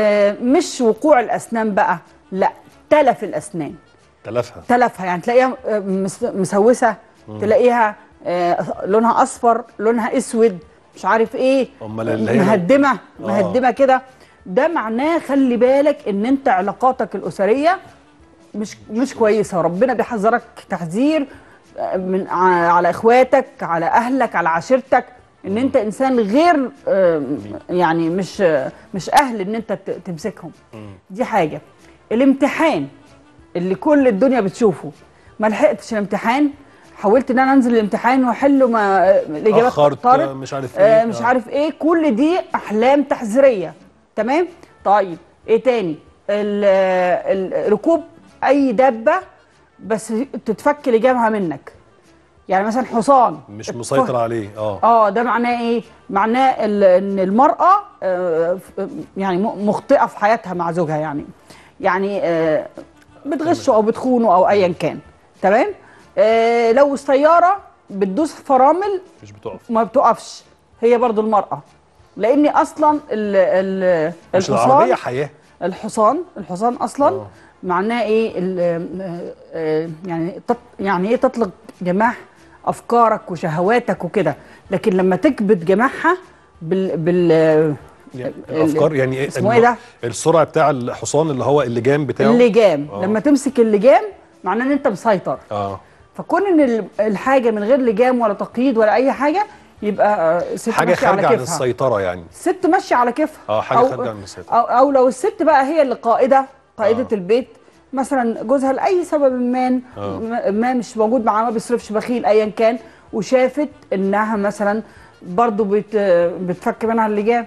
مش وقوع الاسنان بقى لا تلف الاسنان تلفها تلفها يعني تلاقيها آه، مس- مسوسه تلاقيها آه، لونها اصفر لونها اسود مش عارف ايه أمال اللي هي لو- مهدمه آه. مهدمه كده ده معناه خلي بالك ان انت علاقاتك الاسريه مش مش كويسه وربنا بيحذرك تحذير آه، من ع- على اخواتك على اهلك على عشيرتك ان انت انسان غير آه، يعني مش آه، مش اهل ان انت ت- تمسكهم دي حاجه الامتحان اللي كل الدنيا بتشوفه ما لحقتش الامتحان حاولت ان انا انزل الامتحان واحله ما الاجابات اخرت طارت. مش عارف آه ايه مش آه. عارف ايه كل دي احلام تحذيريه تمام طيب ايه تاني ال- ال- ركوب اي دابه بس تتفك لجامها منك يعني مثلا حصان مش مسيطر عليه اه اه ده معناه ايه معناه ال- ان المراه آه، ف- يعني م- مخطئه في حياتها مع زوجها يعني يعني آه، بتغشه او بتخونه او ايا كان تمام آه، لو السياره بتدوس فرامل مش بتقف ما بتقفش هي برضو المراه لان اصلا ال ال مش الحصان العربيه حياه الحصان الحصان اصلا آه. معناه ايه ال- آه، آه، يعني تط- يعني ايه تطلق جماح افكارك وشهواتك وكده لكن لما تكبت جماحها بال بال يعني ال- الافكار يعني ايه اسمه ايه ده؟ السرعه بتاع الحصان اللي هو اللجام بتاعه اللجام آه. لما تمسك اللجام معناه ان انت مسيطر اه فكون ان ال- الحاجه من غير لجام ولا تقييد ولا اي حاجه يبقى آه، ست حاجه ماشيه على خارجه عن كيفها السيطره يعني الست ماشيه على كيفها اه حاجه أو- خارجه عن السيطره أو, او لو الست بقى هي اللي قائده قائده آه. آه. البيت مثلا جوزها لاي سبب ما آه. م- ما مش موجود معاها ما بيصرفش بخيل ايا كان وشافت انها مثلا برضو بت بتفك منها اللجام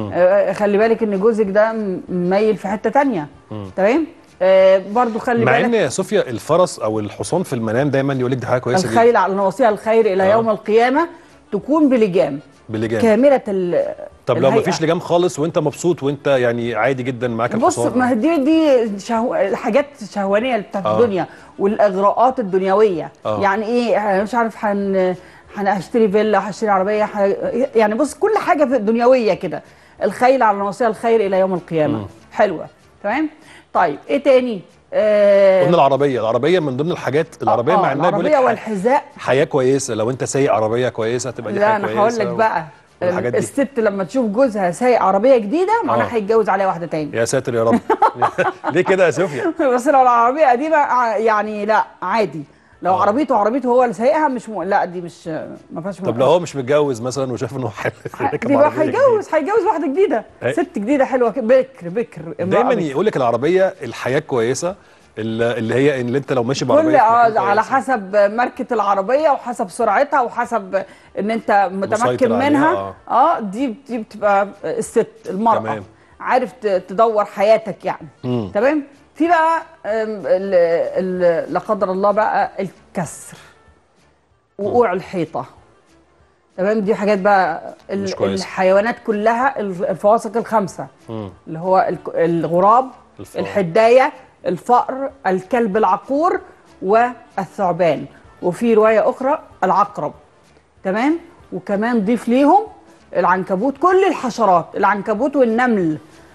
آه خلي بالك ان جوزك ده م- مميل في حته تانية تمام آه برضو خلي مع ان بالك يا صوفيا الفرس او الحصان في المنام دايما يقول لك دي حاجه كويسه جدا الخيل على نواصيها الخير الى آه. يوم القيامه تكون بلجام بلجام كامله ال طب لو الهيئة. مفيش لجام خالص وانت مبسوط وانت يعني عادي جدا معاك بص الحصان ما هي دي دي شهو... الحاجات الشهوانيه اللي بتاعت آه. الدنيا والاغراءات الدنيويه آه. يعني ايه أنا مش عارف هن هن- هشتري فيلا هشتري عربيه ح... يعني بص كل حاجه في الدنيويه كده الخيل على نواصيها الخير الى يوم القيامه مم. حلوه تمام طيب ايه تاني آه قلنا العربيه العربيه من ضمن الحاجات العربيه آه، مع انها بيقول لك العربيه ح- والحذاء حياه كويسه لو انت سايق عربيه كويسه هتبقى دي لا حاجه انا كويسه هقول لك و- بقى والحاجات دي. الست لما تشوف جوزها سايق عربيه جديده معناها آه. هيتجوز عليها واحده تاني يا ساتر يا رب ليه كده يا صوفيا بس لو العربيه قديمه ع- يعني لا عادي لو آه. عربيته عربيته هو اللي سايقها مش م... لا دي مش ما فيهاش طب لو هو مش متجوز مثلا وشاف انه حلو راكب دي بقى عربية هيجوز هيجوز واحده جديده أي. ست جديده حلوه كده، بكر بكر جديدة. امرأة دايما بكر. يقول لك العربيه الحياه كويسه اللي اللي هي ان انت لو ماشي بعربيه كل في اه مكان على كويس. حسب ماركه العربيه وحسب سرعتها وحسب ان انت متمكن مسيطر عليها، منها آه. اه دي دي بتبقى الست المراه تمام. عارف ت- تدور حياتك يعني مم. تمام في بقى آم، ال- ال- لا قدر الله بقى الكسر وقوع الحيطه تمام دي حاجات بقى ال- مش كويسة. الحيوانات كلها الف- الفواصق الخمسه مم. اللي هو الك- الغراب الفار. الحدايه الفأر الكلب العقور والثعبان وفي روايه اخرى العقرب تمام وكمان ضيف ليهم العنكبوت كل الحشرات العنكبوت والنمل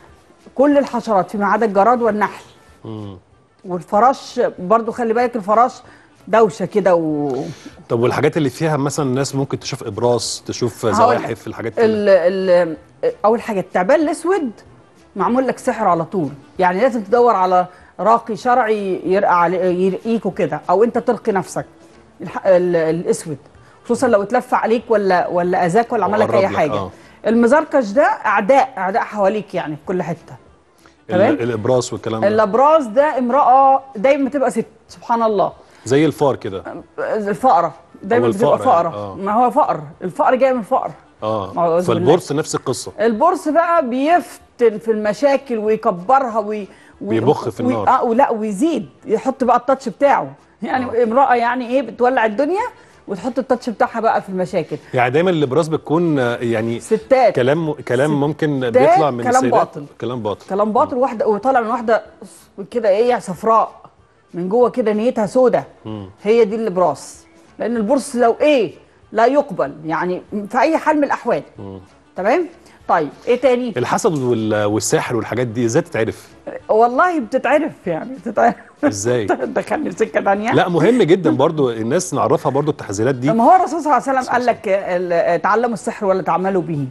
كل الحشرات فيما عدا الجراد والنحل مم. والفراش برضو خلي بالك الفراش دوشه كده و طب والحاجات اللي فيها مثلا الناس ممكن تشوف ابراز تشوف هقول لك. زواحف الحاجات اللي ال ال اول حاجه التعبان الاسود معمول لك سحر على طول يعني لازم تدور على راقي شرعي يرقى علي يرقيك وكده او انت ترقي نفسك الح- ال- الاسود خصوصا لو اتلف عليك ولا ولا اذاك ولا عمل لك وقرب اي لك، حاجه آه. المزركش ده اعداء اعداء حواليك يعني في كل حته تمام. ال- الابراز والكلام ده الابراز ده امراه دايما تبقى ست سبحان الله زي الفار كده الفقره دايما هو بتبقى الفقر يعني، فقره آه. ما هو فقر الفقر جاي من الفقر اه أعوذ بالله. فالبورس نفس القصه البورس بقى بيفتن في المشاكل ويكبرها وي... وي... بيبخ في وي... النار. اه ولا ويزيد يحط بقى التاتش بتاعه يعني آه. آه. امراه يعني ايه بتولع الدنيا وتحط التاتش بتاعها بقى في المشاكل يعني دايما الابراز بتكون آه، يعني ستات كلام كلام ممكن بيطلع من كلام السيدات باطل. كلام باطل كلام باطل واحده وطالع من واحده كده ايه صفراء من جوه كده نيتها سودة هي دي الابراس لان البورس لو ايه لا يقبل يعني في اي حال من الاحوال تمام طيب ايه تاني الحسد وال- والسحر والحاجات دي ازاي تتعرف والله بتتعرف يعني بتتعرف ازاي دخلني في سكه ثانيه لا مهم جدا برضو الناس نعرفها برضو التحذيرات دي ما هو الرسول صلى الله عليه وسلم قال لك ال- تعلموا السحر ولا تعملوا به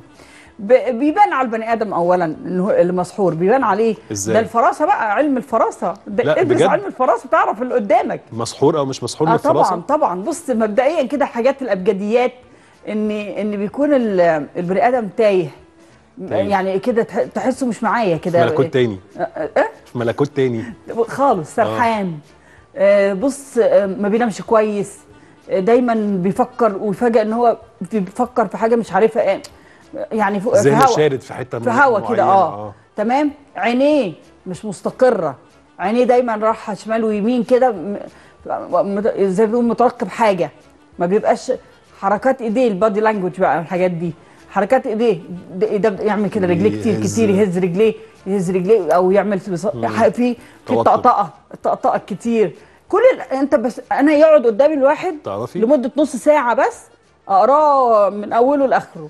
ب- بيبان على البني ادم اولا انه المسحور بيبان عليه إزاي؟ ده الفراسه بقى علم الفراسه ده لا، ادرس بجد؟ علم الفراسه تعرف اللي قدامك مسحور او مش مسحور من اه الفراسه طبعا طبعا بص مبدئيا كده حاجات الابجديات ان ان بيكون ال- البني ادم تايه تايه. يعني كده تح- تحسه مش معايا في كده ملكوت تاني آه، آه، في ملكوت تاني خالص سرحان آه بص آه ما بينامش كويس آه دايما بيفكر ويفاجئ ان هو بيفكر في حاجه مش عارفها ايه يعني في في ذهنه هوا شارد في حته في هوا كده معينة، اه تمام عينيه مش مستقره عينيه دايما رايحه شمال ويمين كده م- م- زي ما بيقولوا مترقب حاجه ما بيبقاش حركات ايديه البادي لانجوج بقى الحاجات دي حركات ايديه ده ده يعمل كده رجليه كتير يهز. كتير يهز رجليه يهز رجليه او يعمل بص- في في توتر. الطقطقه الطقطقه كتير كل ال... انت بس انا يقعد قدامي الواحد تعرفي؟ لمده نص ساعه بس اقراه من اوله لاخره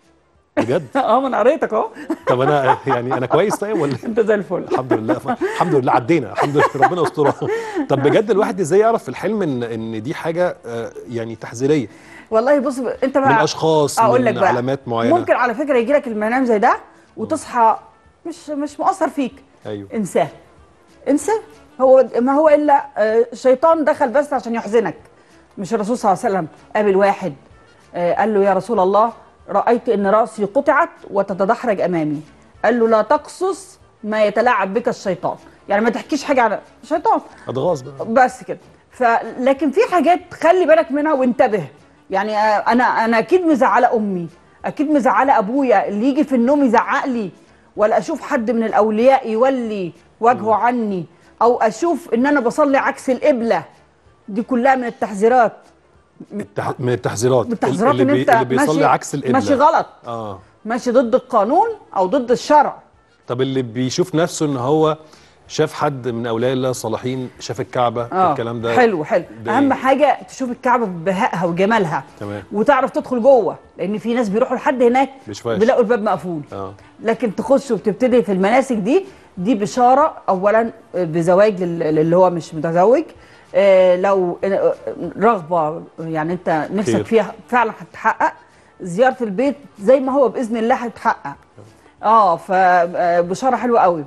بجد اه ما انا قريتك اهو طب انا يعني انا كويس طيب ولا انت زي الفل الحمد لله الحمد لله عدينا الحمد لله ربنا يسترها طب بجد الواحد ازاي يعرف في الحلم ان ان دي حاجه آه، يعني تحذيريه والله بص ب- انت بقى من اشخاص اقول من لك بقى علامات معينه ممكن على فكره يجي لك المنام زي ده وتصحى مش مش مؤثر فيك ايوه انساه انساه هو ما هو الا آه، شيطان دخل بس عشان يحزنك مش الرسول صلى الله عليه وسلم قابل واحد آه، قال له يا رسول الله رايت ان راسي قطعت وتتدحرج امامي قال له لا تقصص ما يتلاعب بك الشيطان يعني ما تحكيش حاجه عن الشيطان اضغاث بقى بس كده ف لكن في حاجات خلي بالك منها وانتبه يعني آه، انا انا اكيد مزعله امي اكيد مزعله ابويا اللي يجي في النوم يزعق لي ولا اشوف حد من الاولياء يولي وجهه عني او اشوف ان انا بصلي عكس القبله دي كلها من التحذيرات التح... من التحذيرات من التحذيرات اللي, ان بي... انت اللي بيصلي ماشي عكس القبله ماشي غلط اه ماشي ضد القانون او ضد الشرع طب اللي بيشوف نفسه ان هو شاف حد من اولياء الله الصالحين شاف الكعبه اه الكلام ده حلو حلو ده اهم إيه؟ حاجه تشوف الكعبه ببهائها وجمالها تمام. وتعرف تدخل جوه لان في ناس بيروحوا لحد هناك بيشوفهاش. بيلاقوا الباب مقفول اه لكن تخش وبتبتدي في المناسك دي دي بشاره اولا بزواج لل- للي هو مش متزوج آه، لو آه، رغبه يعني انت نفسك خير. فيها فعلا هتتحقق زياره البيت زي ما هو باذن الله هتتحقق اه فبشاره حلوه قوي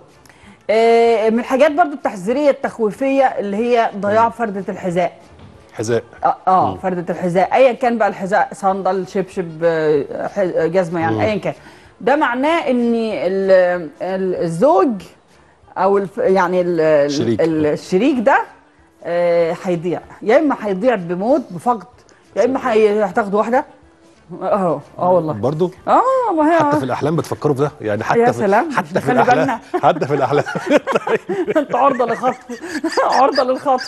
آه، من الحاجات برضو التحذيريه التخويفيه اللي هي ضياع فرده الحذاء حذاء اه, آه فردة الحذاء ايا كان بقى الحذاء صندل شبشب آه، ح- جزمه يعني ايا كان ده معناه ان ال- ال- الزوج او الف يعني ال- ال- الشريك. ال- الشريك ده آه، هيضيع يا اما هيضيع بموت بفقد يا اما هي- هتاخد واحده اه اه والله برضو اه ما هي حتى في الاحلام بتفكروا في ده يعني حتى يا في سلام، حتى في خلي الاحلام بالنا. حتى في الاحلام انت عرضه للخطف عرضه للخطف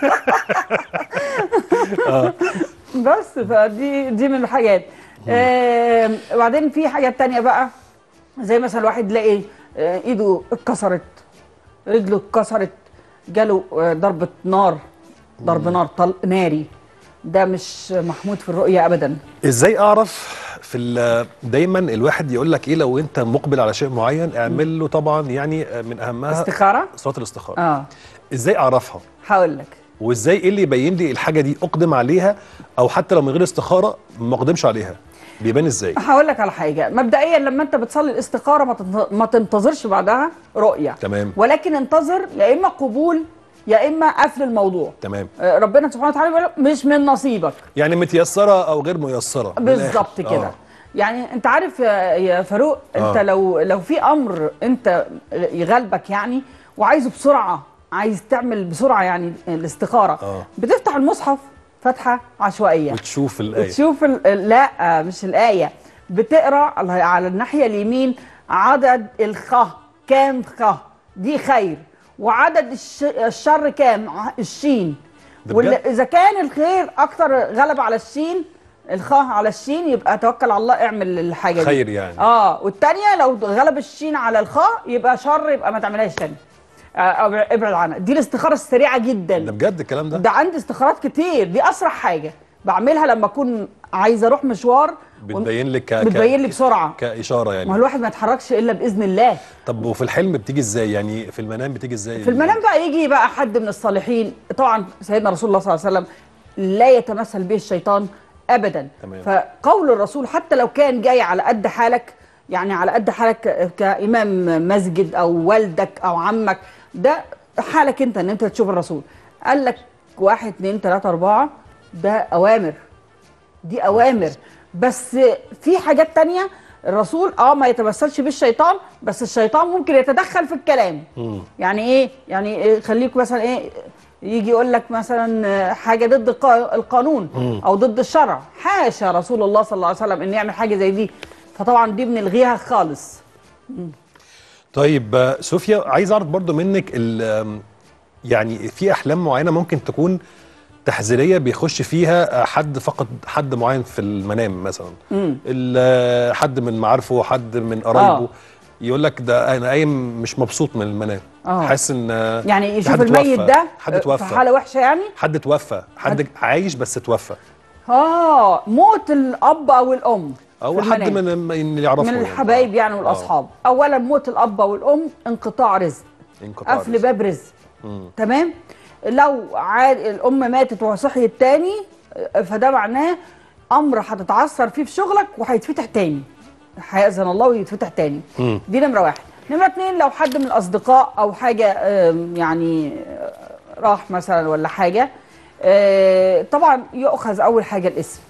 بس فدي دي من الحاجات آه وبعدين في حاجات تانية بقى زي مثلا واحد يلاقي آه ايده اتكسرت رجله اتكسرت جاله آه ضربة نار ضرب نار طلق ناري ده مش محمود في الرؤية ابدا ازاي اعرف في ال- دايما الواحد يقول لك ايه لو انت مقبل على شيء معين اعمل له طبعا يعني من اهمها استخارة صلاه الاستخاره اه ازاي اعرفها هقول لك وازاي ايه اللي يبين لي الحاجه دي اقدم عليها او حتى لو من غير استخاره ما اقدمش عليها بيبان ازاي هقول لك على حاجه مبدئيا لما انت بتصلي الاستخاره ما تنت- ما تنتظرش بعدها رؤيه تمام. ولكن انتظر يا اما قبول يا اما قفل الموضوع تمام آه، ربنا سبحانه وتعالى بيقول مش من نصيبك يعني متيسره او غير ميسره من الآخر. بالظبط كده آه. يعني انت عارف يا يا فاروق انت آه. لو لو في امر انت يغلبك يعني وعايزه بسرعه عايز تعمل بسرعه يعني الاستخاره آه. بتفتح المصحف فتحه عشوائيه وتشوف الايه تشوف ال... لا مش الآية بتقرا على على الناحية اليمين عدد الخ كام خ دي خير وعدد الش... الشر كام ع- الشين ده وال... بجد؟ إذا كان الخير أكتر غلب على الشين الخ على الشين يبقى توكل على الله اعمل الحاجة دي خير يعني. اه والتانية لو غلب الشين على الخاء يبقى شر يبقى ما تعملهاش تاني آه، أو ابعد عنها دي الاستخارة السريعة جدا ده بجد الكلام ده ده عندي استخارات كتير دي اسرع حاجه بعملها لما اكون عايزه اروح مشوار بتبين لك ك... بتبين لي ك... بسرعه كاشاره ما هو يعني الواحد ما يتحركش الا باذن الله طب وفي الحلم بتيجي ازاي يعني في المنام بتيجي ازاي في المنام بقى يجي بقى حد من الصالحين طبعا سيدنا رسول الله صلى الله عليه وسلم لا يتمثل به الشيطان ابدا تمام. فقول الرسول حتى لو كان جاي على قد حالك يعني على قد حالك ك- كامام مسجد او والدك او عمك ده حالك انت ان انت تشوف الرسول قال لك واحد اتنين تلاته اربعه ده اوامر دي اوامر بس في حاجات تانية الرسول اه ما يتمثلش بالشيطان بس الشيطان ممكن يتدخل في الكلام يعني ايه يعني إيه خليك مثلا ايه يجي يقول لك مثلا آه، حاجه ضد القا- القانون او ضد الشرع حاشا رسول الله صلى الله عليه وسلم ان يعمل حاجه زي دي فطبعا دي بنلغيها خالص طيب آه، صوفيا عايز اعرف برضو منك ال- آم، يعني في احلام معينه ممكن تكون تحذيريه بيخش فيها حد فقد حد معين في المنام مثلا ال- حد من معارفه حد من قرايبه آه. يقول لك ده انا قايم مش مبسوط من المنام آه. حاسس ان يعني في يشوف حد الميت توفى. ده حد في توفى حاله وحشه يعني حد توفى حد عايش بس توفى اه موت الاب او الام او في حد المنام. من من اللي يعرفه من يعني. الحبايب يعني آه. والاصحاب اولا موت الاب والام انقطاع رزق انقطاع قفل رزق. باب رزق تمام لو عاد الام ماتت وصحيت تاني آه، فده معناه امر هتتعثر فيه في شغلك وهيتفتح تاني هيأذن الله ويتفتح تاني دي نمره واحد نمره اتنين لو حد من الاصدقاء او حاجه آم، يعني آه، راح مثلا ولا حاجه آه، طبعا يؤخذ اول حاجه الاسم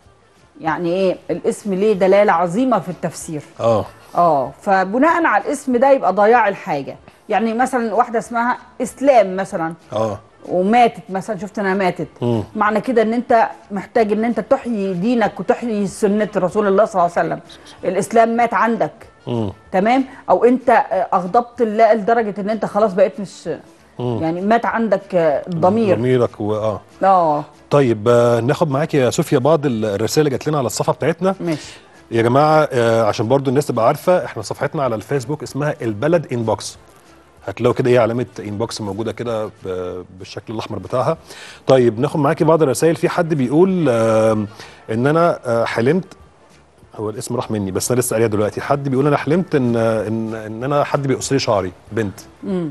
يعني ايه الاسم ليه دلاله عظيمه في التفسير اه اه فبناء على الاسم ده يبقى ضياع الحاجه يعني مثلا واحده اسمها اسلام مثلا اه وماتت مثلا شفت انها ماتت مم. معنى كده ان انت محتاج ان انت تحيي دينك وتحيي سنه رسول الله صلى الله عليه وسلم الاسلام مات عندك مم. تمام او انت آه، اغضبت الله لدرجه ان انت خلاص بقيت مش يعني مات عندك آه، الضمير ضميرك و اه اه طيب آه، ناخد معاك يا صوفيا بعض الرسائل اللي جات لنا على الصفحه بتاعتنا ماشي يا جماعه آه، عشان برضو الناس تبقى عارفه احنا صفحتنا على الفيسبوك اسمها البلد انبوكس هتلاقوا كده ايه علامه انبوكس موجوده كده ب- بالشكل الاحمر بتاعها طيب ناخد معاكي بعض الرسائل في حد بيقول آم، ان انا آه، حلمت هو الاسم راح مني بس انا لسه قاريها دلوقتي حد بيقول انا حلمت ان ان ان انا حد بيقص لي شعري بنت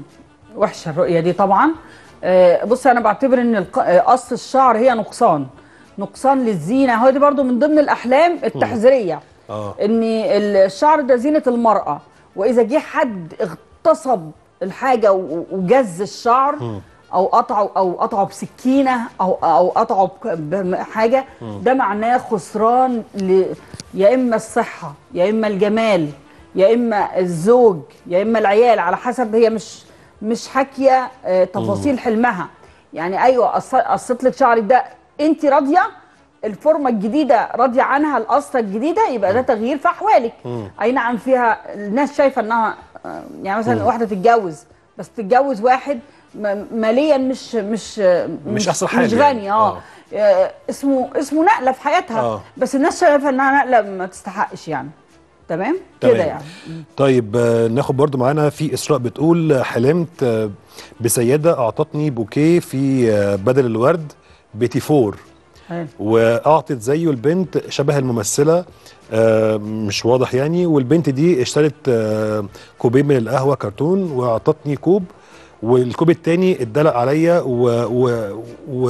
وحشه الرؤيه دي طبعا آه، بص انا بعتبر ان الق- آه، قص الشعر هي نقصان نقصان للزينه هو دي برضو من ضمن الاحلام التحذيريه اه ان الشعر ده زينه المراه واذا جه حد اغتصب الحاجه و- وجز الشعر او قطعه او قطعه بسكينه او او قطعه بك- بحاجه ده معناه خسران ل يا اما الصحه يا اما الجمال يا اما الزوج يا اما العيال على حسب هي مش مش حاكيه آه، تفاصيل حلمها يعني ايوه قص- قصت لك شعرك ده انت راضيه الفورمه الجديده راضيه عنها القصه الجديده يبقى ده تغيير في احوالك اي نعم فيها الناس شايفه انها آه، يعني مثلا واحده تتجوز بس تتجوز واحد م- ماليا مش مش مش أحسن مش حاجة غني يعني. اه آه. آه، اسمه اسمه نقله في حياتها آه. بس الناس شايفه انها نقله ما تستحقش يعني تمام تمام. كده يعني طيب آه، ناخد برضو معانا في اسراء بتقول آه، حلمت آه، بسيده اعطتني بوكيه في آه، بدل الورد بتيفور حلو. واعطت زيه البنت شبه الممثله آه، مش واضح يعني والبنت دي اشترت آه، كوبين من القهوه كرتون واعطتني كوب والكوب التاني اتدلق عليا و, و, و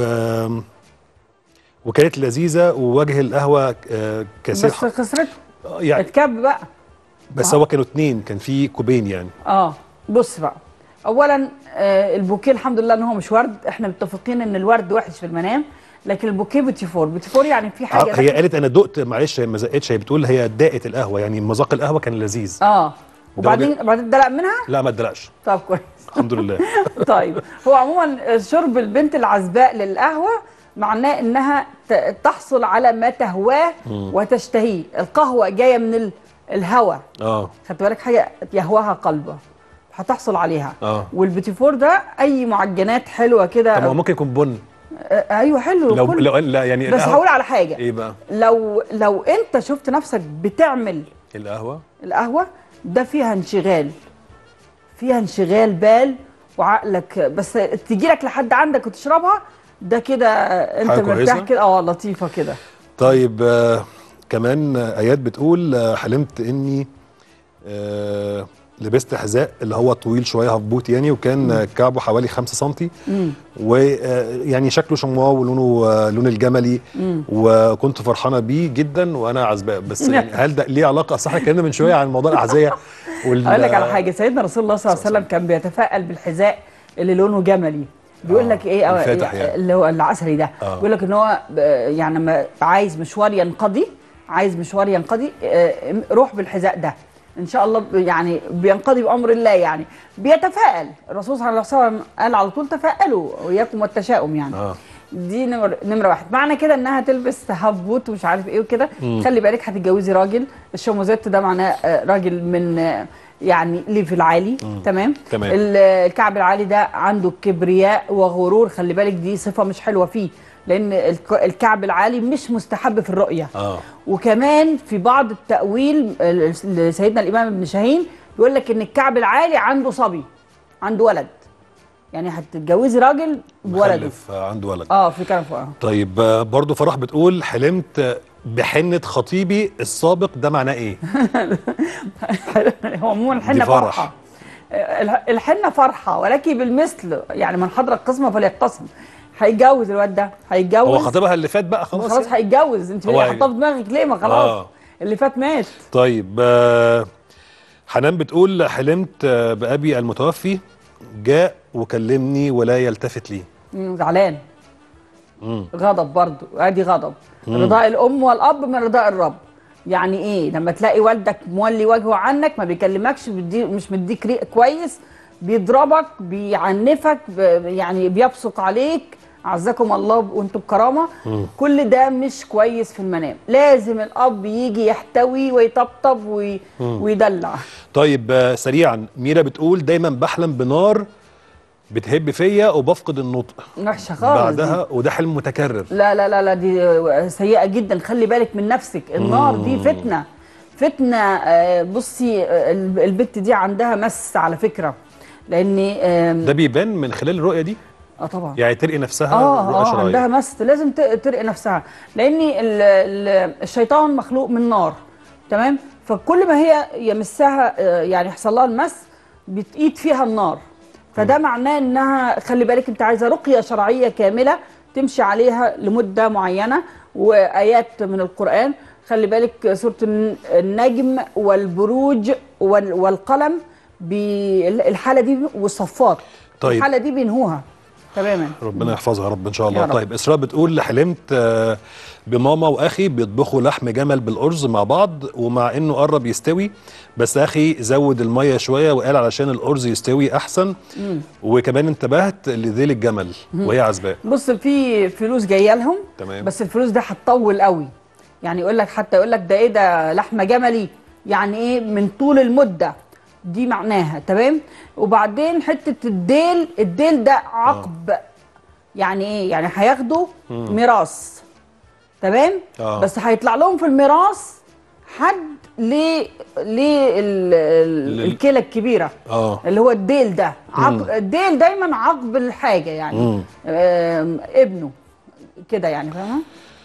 وكانت لذيذه ووجه القهوه آه، كثير بس خسرته آه، يعني اتكب بقى بس هو كانوا اتنين كان في كوبين يعني اه بص بقى اولا آه البوكيه الحمد لله ان هو مش ورد احنا متفقين ان الورد وحش في المنام لكن البوكيه بوتيفور بوتيفور يعني في حاجه هي قالت انا دقت معلش هي ما زقتش هي بتقول هي دقت القهوه يعني مذاق القهوه كان لذيذ اه وبعدين وجه- بعدين دلق منها لا ما اتدلقش طب كويس الحمد لله طيب هو عموما شرب البنت العزباء للقهوه معناه انها ت- تحصل على ما تهواه وتشتهيه القهوه جايه من ال- الهوى اه خدت بالك حاجه يهواها قلبه هتحصل عليها اه والبيتيفور ده اي معجنات حلوه كده طب ما هو ممكن يكون بن آه، ايوه حلو لو كل- لو لا يعني بس القهوة- هقول على حاجه ايه بقى لو لو انت شفت نفسك بتعمل القهوه القهوه ده فيها انشغال فيها انشغال بال وعقلك بس تجي لك لحد عندك وتشربها ده كده انت حاجة مرتاح كويسة؟ كده اه لطيفه كده طيب آه كمان آه، ايات بتقول آه حلمت اني آه لبست حذاء اللي هو طويل شويه هبوط يعني وكان آه، كعبه حوالي 5 سم ويعني شكله شمواء ولونه آه، لون الجملي وكنت فرحانه بيه جدا وانا عزباء بس يعني هل ده ليه علاقه صح اتكلمنا من شويه عن موضوع الاحذيه وال اقول لك على حاجه سيدنا رسول الله صلى الله عليه وسلم كان بيتفائل بالحذاء اللي لونه جملي بيقول آه، لك ايه آه، الفاتح يعني. اللي هو العسلي ده آه. بيقول لك ان هو ب- يعني لما عايز مشوار ينقضي عايز مشوار ينقضي آه، روح بالحذاء ده ان شاء الله ب- يعني بينقضي بامر الله يعني بيتفائل الرسول صلى الله عليه وسلم قال على طول تفائلوا واياكم والتشاؤم يعني اه دي نمر نمره واحد معنى كده انها تلبس هبوت ومش عارف ايه وكده خلي بالك هتتجوزي راجل الشوموزيت ده معناه آه، راجل من آه، يعني ليفل عالي تمام تمام. ال- الكعب العالي ده عنده كبرياء وغرور خلي بالك دي صفه مش حلوه فيه لان الك- الكعب العالي مش مستحب في الرؤيه اه وكمان في بعض التأويل ال- لسيدنا الإمام ابن شاهين بيقول لك إن الكعب العالي عنده صبي عنده ولد يعني هتتجوزي راجل بولده مخلف آه، عنده ولد اه في كلام فوق طيب آه، برضو فرح بتقول حلمت آه، بحنة خطيبي السابق ده معناه ايه؟ هو عموما دي الحنة فرح. فرحة الح- الحنة فرحة ولكن بالمثل يعني من حضر القسمة فليقتسم هيتجوز الواد ده هيتجوز هو خطيبها اللي فات بقى خلاص خلاص يعني؟ هيتجوز انت هو ليه هيجي. حاطاه في دماغك ليه ما خلاص آه. اللي فات مات طيب آه، حنان بتقول حلمت آه، بأبي المتوفي جاء وكلمني ولا يلتفت لي مم، زعلان مم. غضب برضو ادي غضب رضاء الام والاب من رضاء الرب يعني ايه لما تلاقي والدك مولي وجهه عنك ما بيكلمكش بيدي مش مديك ريق كويس بيضربك بيعنفك ب- يعني بيبصق عليك عزكم الله وانتم بكرامه كل ده مش كويس في المنام لازم الاب يجي يحتوي ويطبطب وي... ويدلع طيب آه، سريعا ميرا بتقول دايما بحلم بنار بتهب فيا وبفقد النطق وحشه خالص دي. بعدها وده حلم متكرر لا لا لا لا دي سيئة جدا خلي بالك من نفسك النار دي فتنة فتنة آه، بصي آه، الب- البت دي عندها مس على فكرة لان آم، ده بيبان من خلال الرؤية دي اه طبعا يعني ترقي نفسها اه رؤى اه شرعية عندها مس لازم ت- ترقي نفسها لان ال- ال- الشيطان مخلوق من نار تمام فكل ما هي يمسها آه، يعني يحصل لها المس بتقيد فيها النار فده معناه انها خلي بالك انت عايزه رقيه شرعيه كامله تمشي عليها لمده معينه وايات من القران خلي بالك سوره الن- النجم والبروج وال- والقلم بالحاله دي والصفات طيب. الحاله دي بينهوها تماما ربنا يحفظها يا رب ان شاء الله يا رب. طيب اسراء بتقول حلمت آه، بماما واخي بيطبخوا لحم جمل بالارز مع بعض ومع انه قرب يستوي بس اخي زود الميه شويه وقال علشان الارز يستوي احسن وكمان انتبهت لذيل الجمل وهي عزباء بص في فلوس جايه لهم تمام. بس الفلوس ده هتطول قوي يعني يقول لك حتى يقول لك ده ايه ده لحمه جملي يعني ايه من طول المده دي معناها تمام وبعدين حته الديل الديل ده عقب يعني ايه يعني هياخدوا ميراث تمام آه. بس هيطلع لهم في الميراث حد ليه ليه ال- ال- لل- الكلى الكبيره اه اللي هو الديل ده عقب الديل دايما عقب الحاجه يعني مم. آم، ابنه كده يعني فاهمه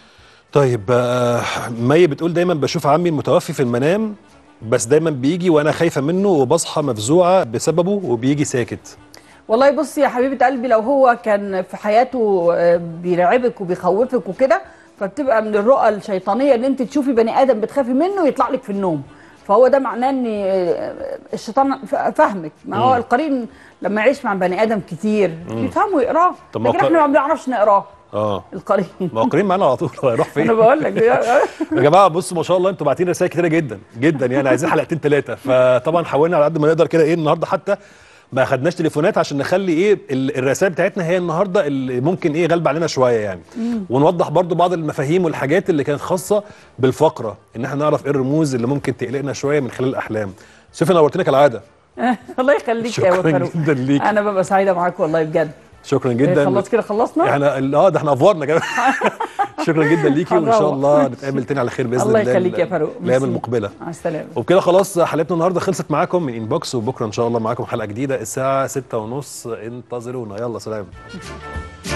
طيب آه، مي بتقول دايما بشوف عمي المتوفي في المنام بس دايما بيجي وانا خايفه منه وبصحى مفزوعه بسببه وبيجي ساكت والله بصي يا حبيبه قلبي لو هو كان في حياته آه، بيرعبك وبيخوفك وكده فبتبقى من الرؤى الشيطانيه ان انت تشوفي بني ادم بتخافي منه ويطلع لك في النوم فهو ده معناه ان آه، الشيطان ف- فاهمك ما هو القرين لما يعيش مع بني ادم كتير بيفهموا يقراه طب ما لكن هو احنا ما بنعرفش نقراه اه القرين ما هو قريب معانا على طول هيروح فين انا بقول لك يا جماعه بصوا ما شاء الله انتوا باعتين رسائل كتيره جدا جدا يعني عايزين حلقتين ثلاثه فطبعا حاولنا على قد ما نقدر كده ايه النهارده حتى ما خدناش تليفونات عشان نخلي ايه ال- الرسائل بتاعتنا هي النهارده اللي ممكن ايه غالبه علينا شويه يعني ونوضح برضو بعض المفاهيم والحاجات اللي كانت خاصه بالفقره ان احنا نعرف ايه الرموز اللي ممكن تقلقنا شويه من خلال الاحلام سيفي نورتنا كالعاده الله يخليك يا شكراً فاروق جداً ليك. انا ببقى سعيده معاك والله بجد شكرا إيه، جدا خلاص كده خلصنا احنا اه ده احنا افورنا كمان شكرا جدا ليكي وان شاء هنروح. الله نتقابل تاني على خير باذن الله الله يخليك يا فاروق الايام ميرسي. المقبله مع السلامه وبكده خلاص حلقتنا النهارده خلصت معاكم من انبوكس وبكره ان شاء الله معاكم حلقه جديده الساعه 6:30 انتظرونا يلا سلام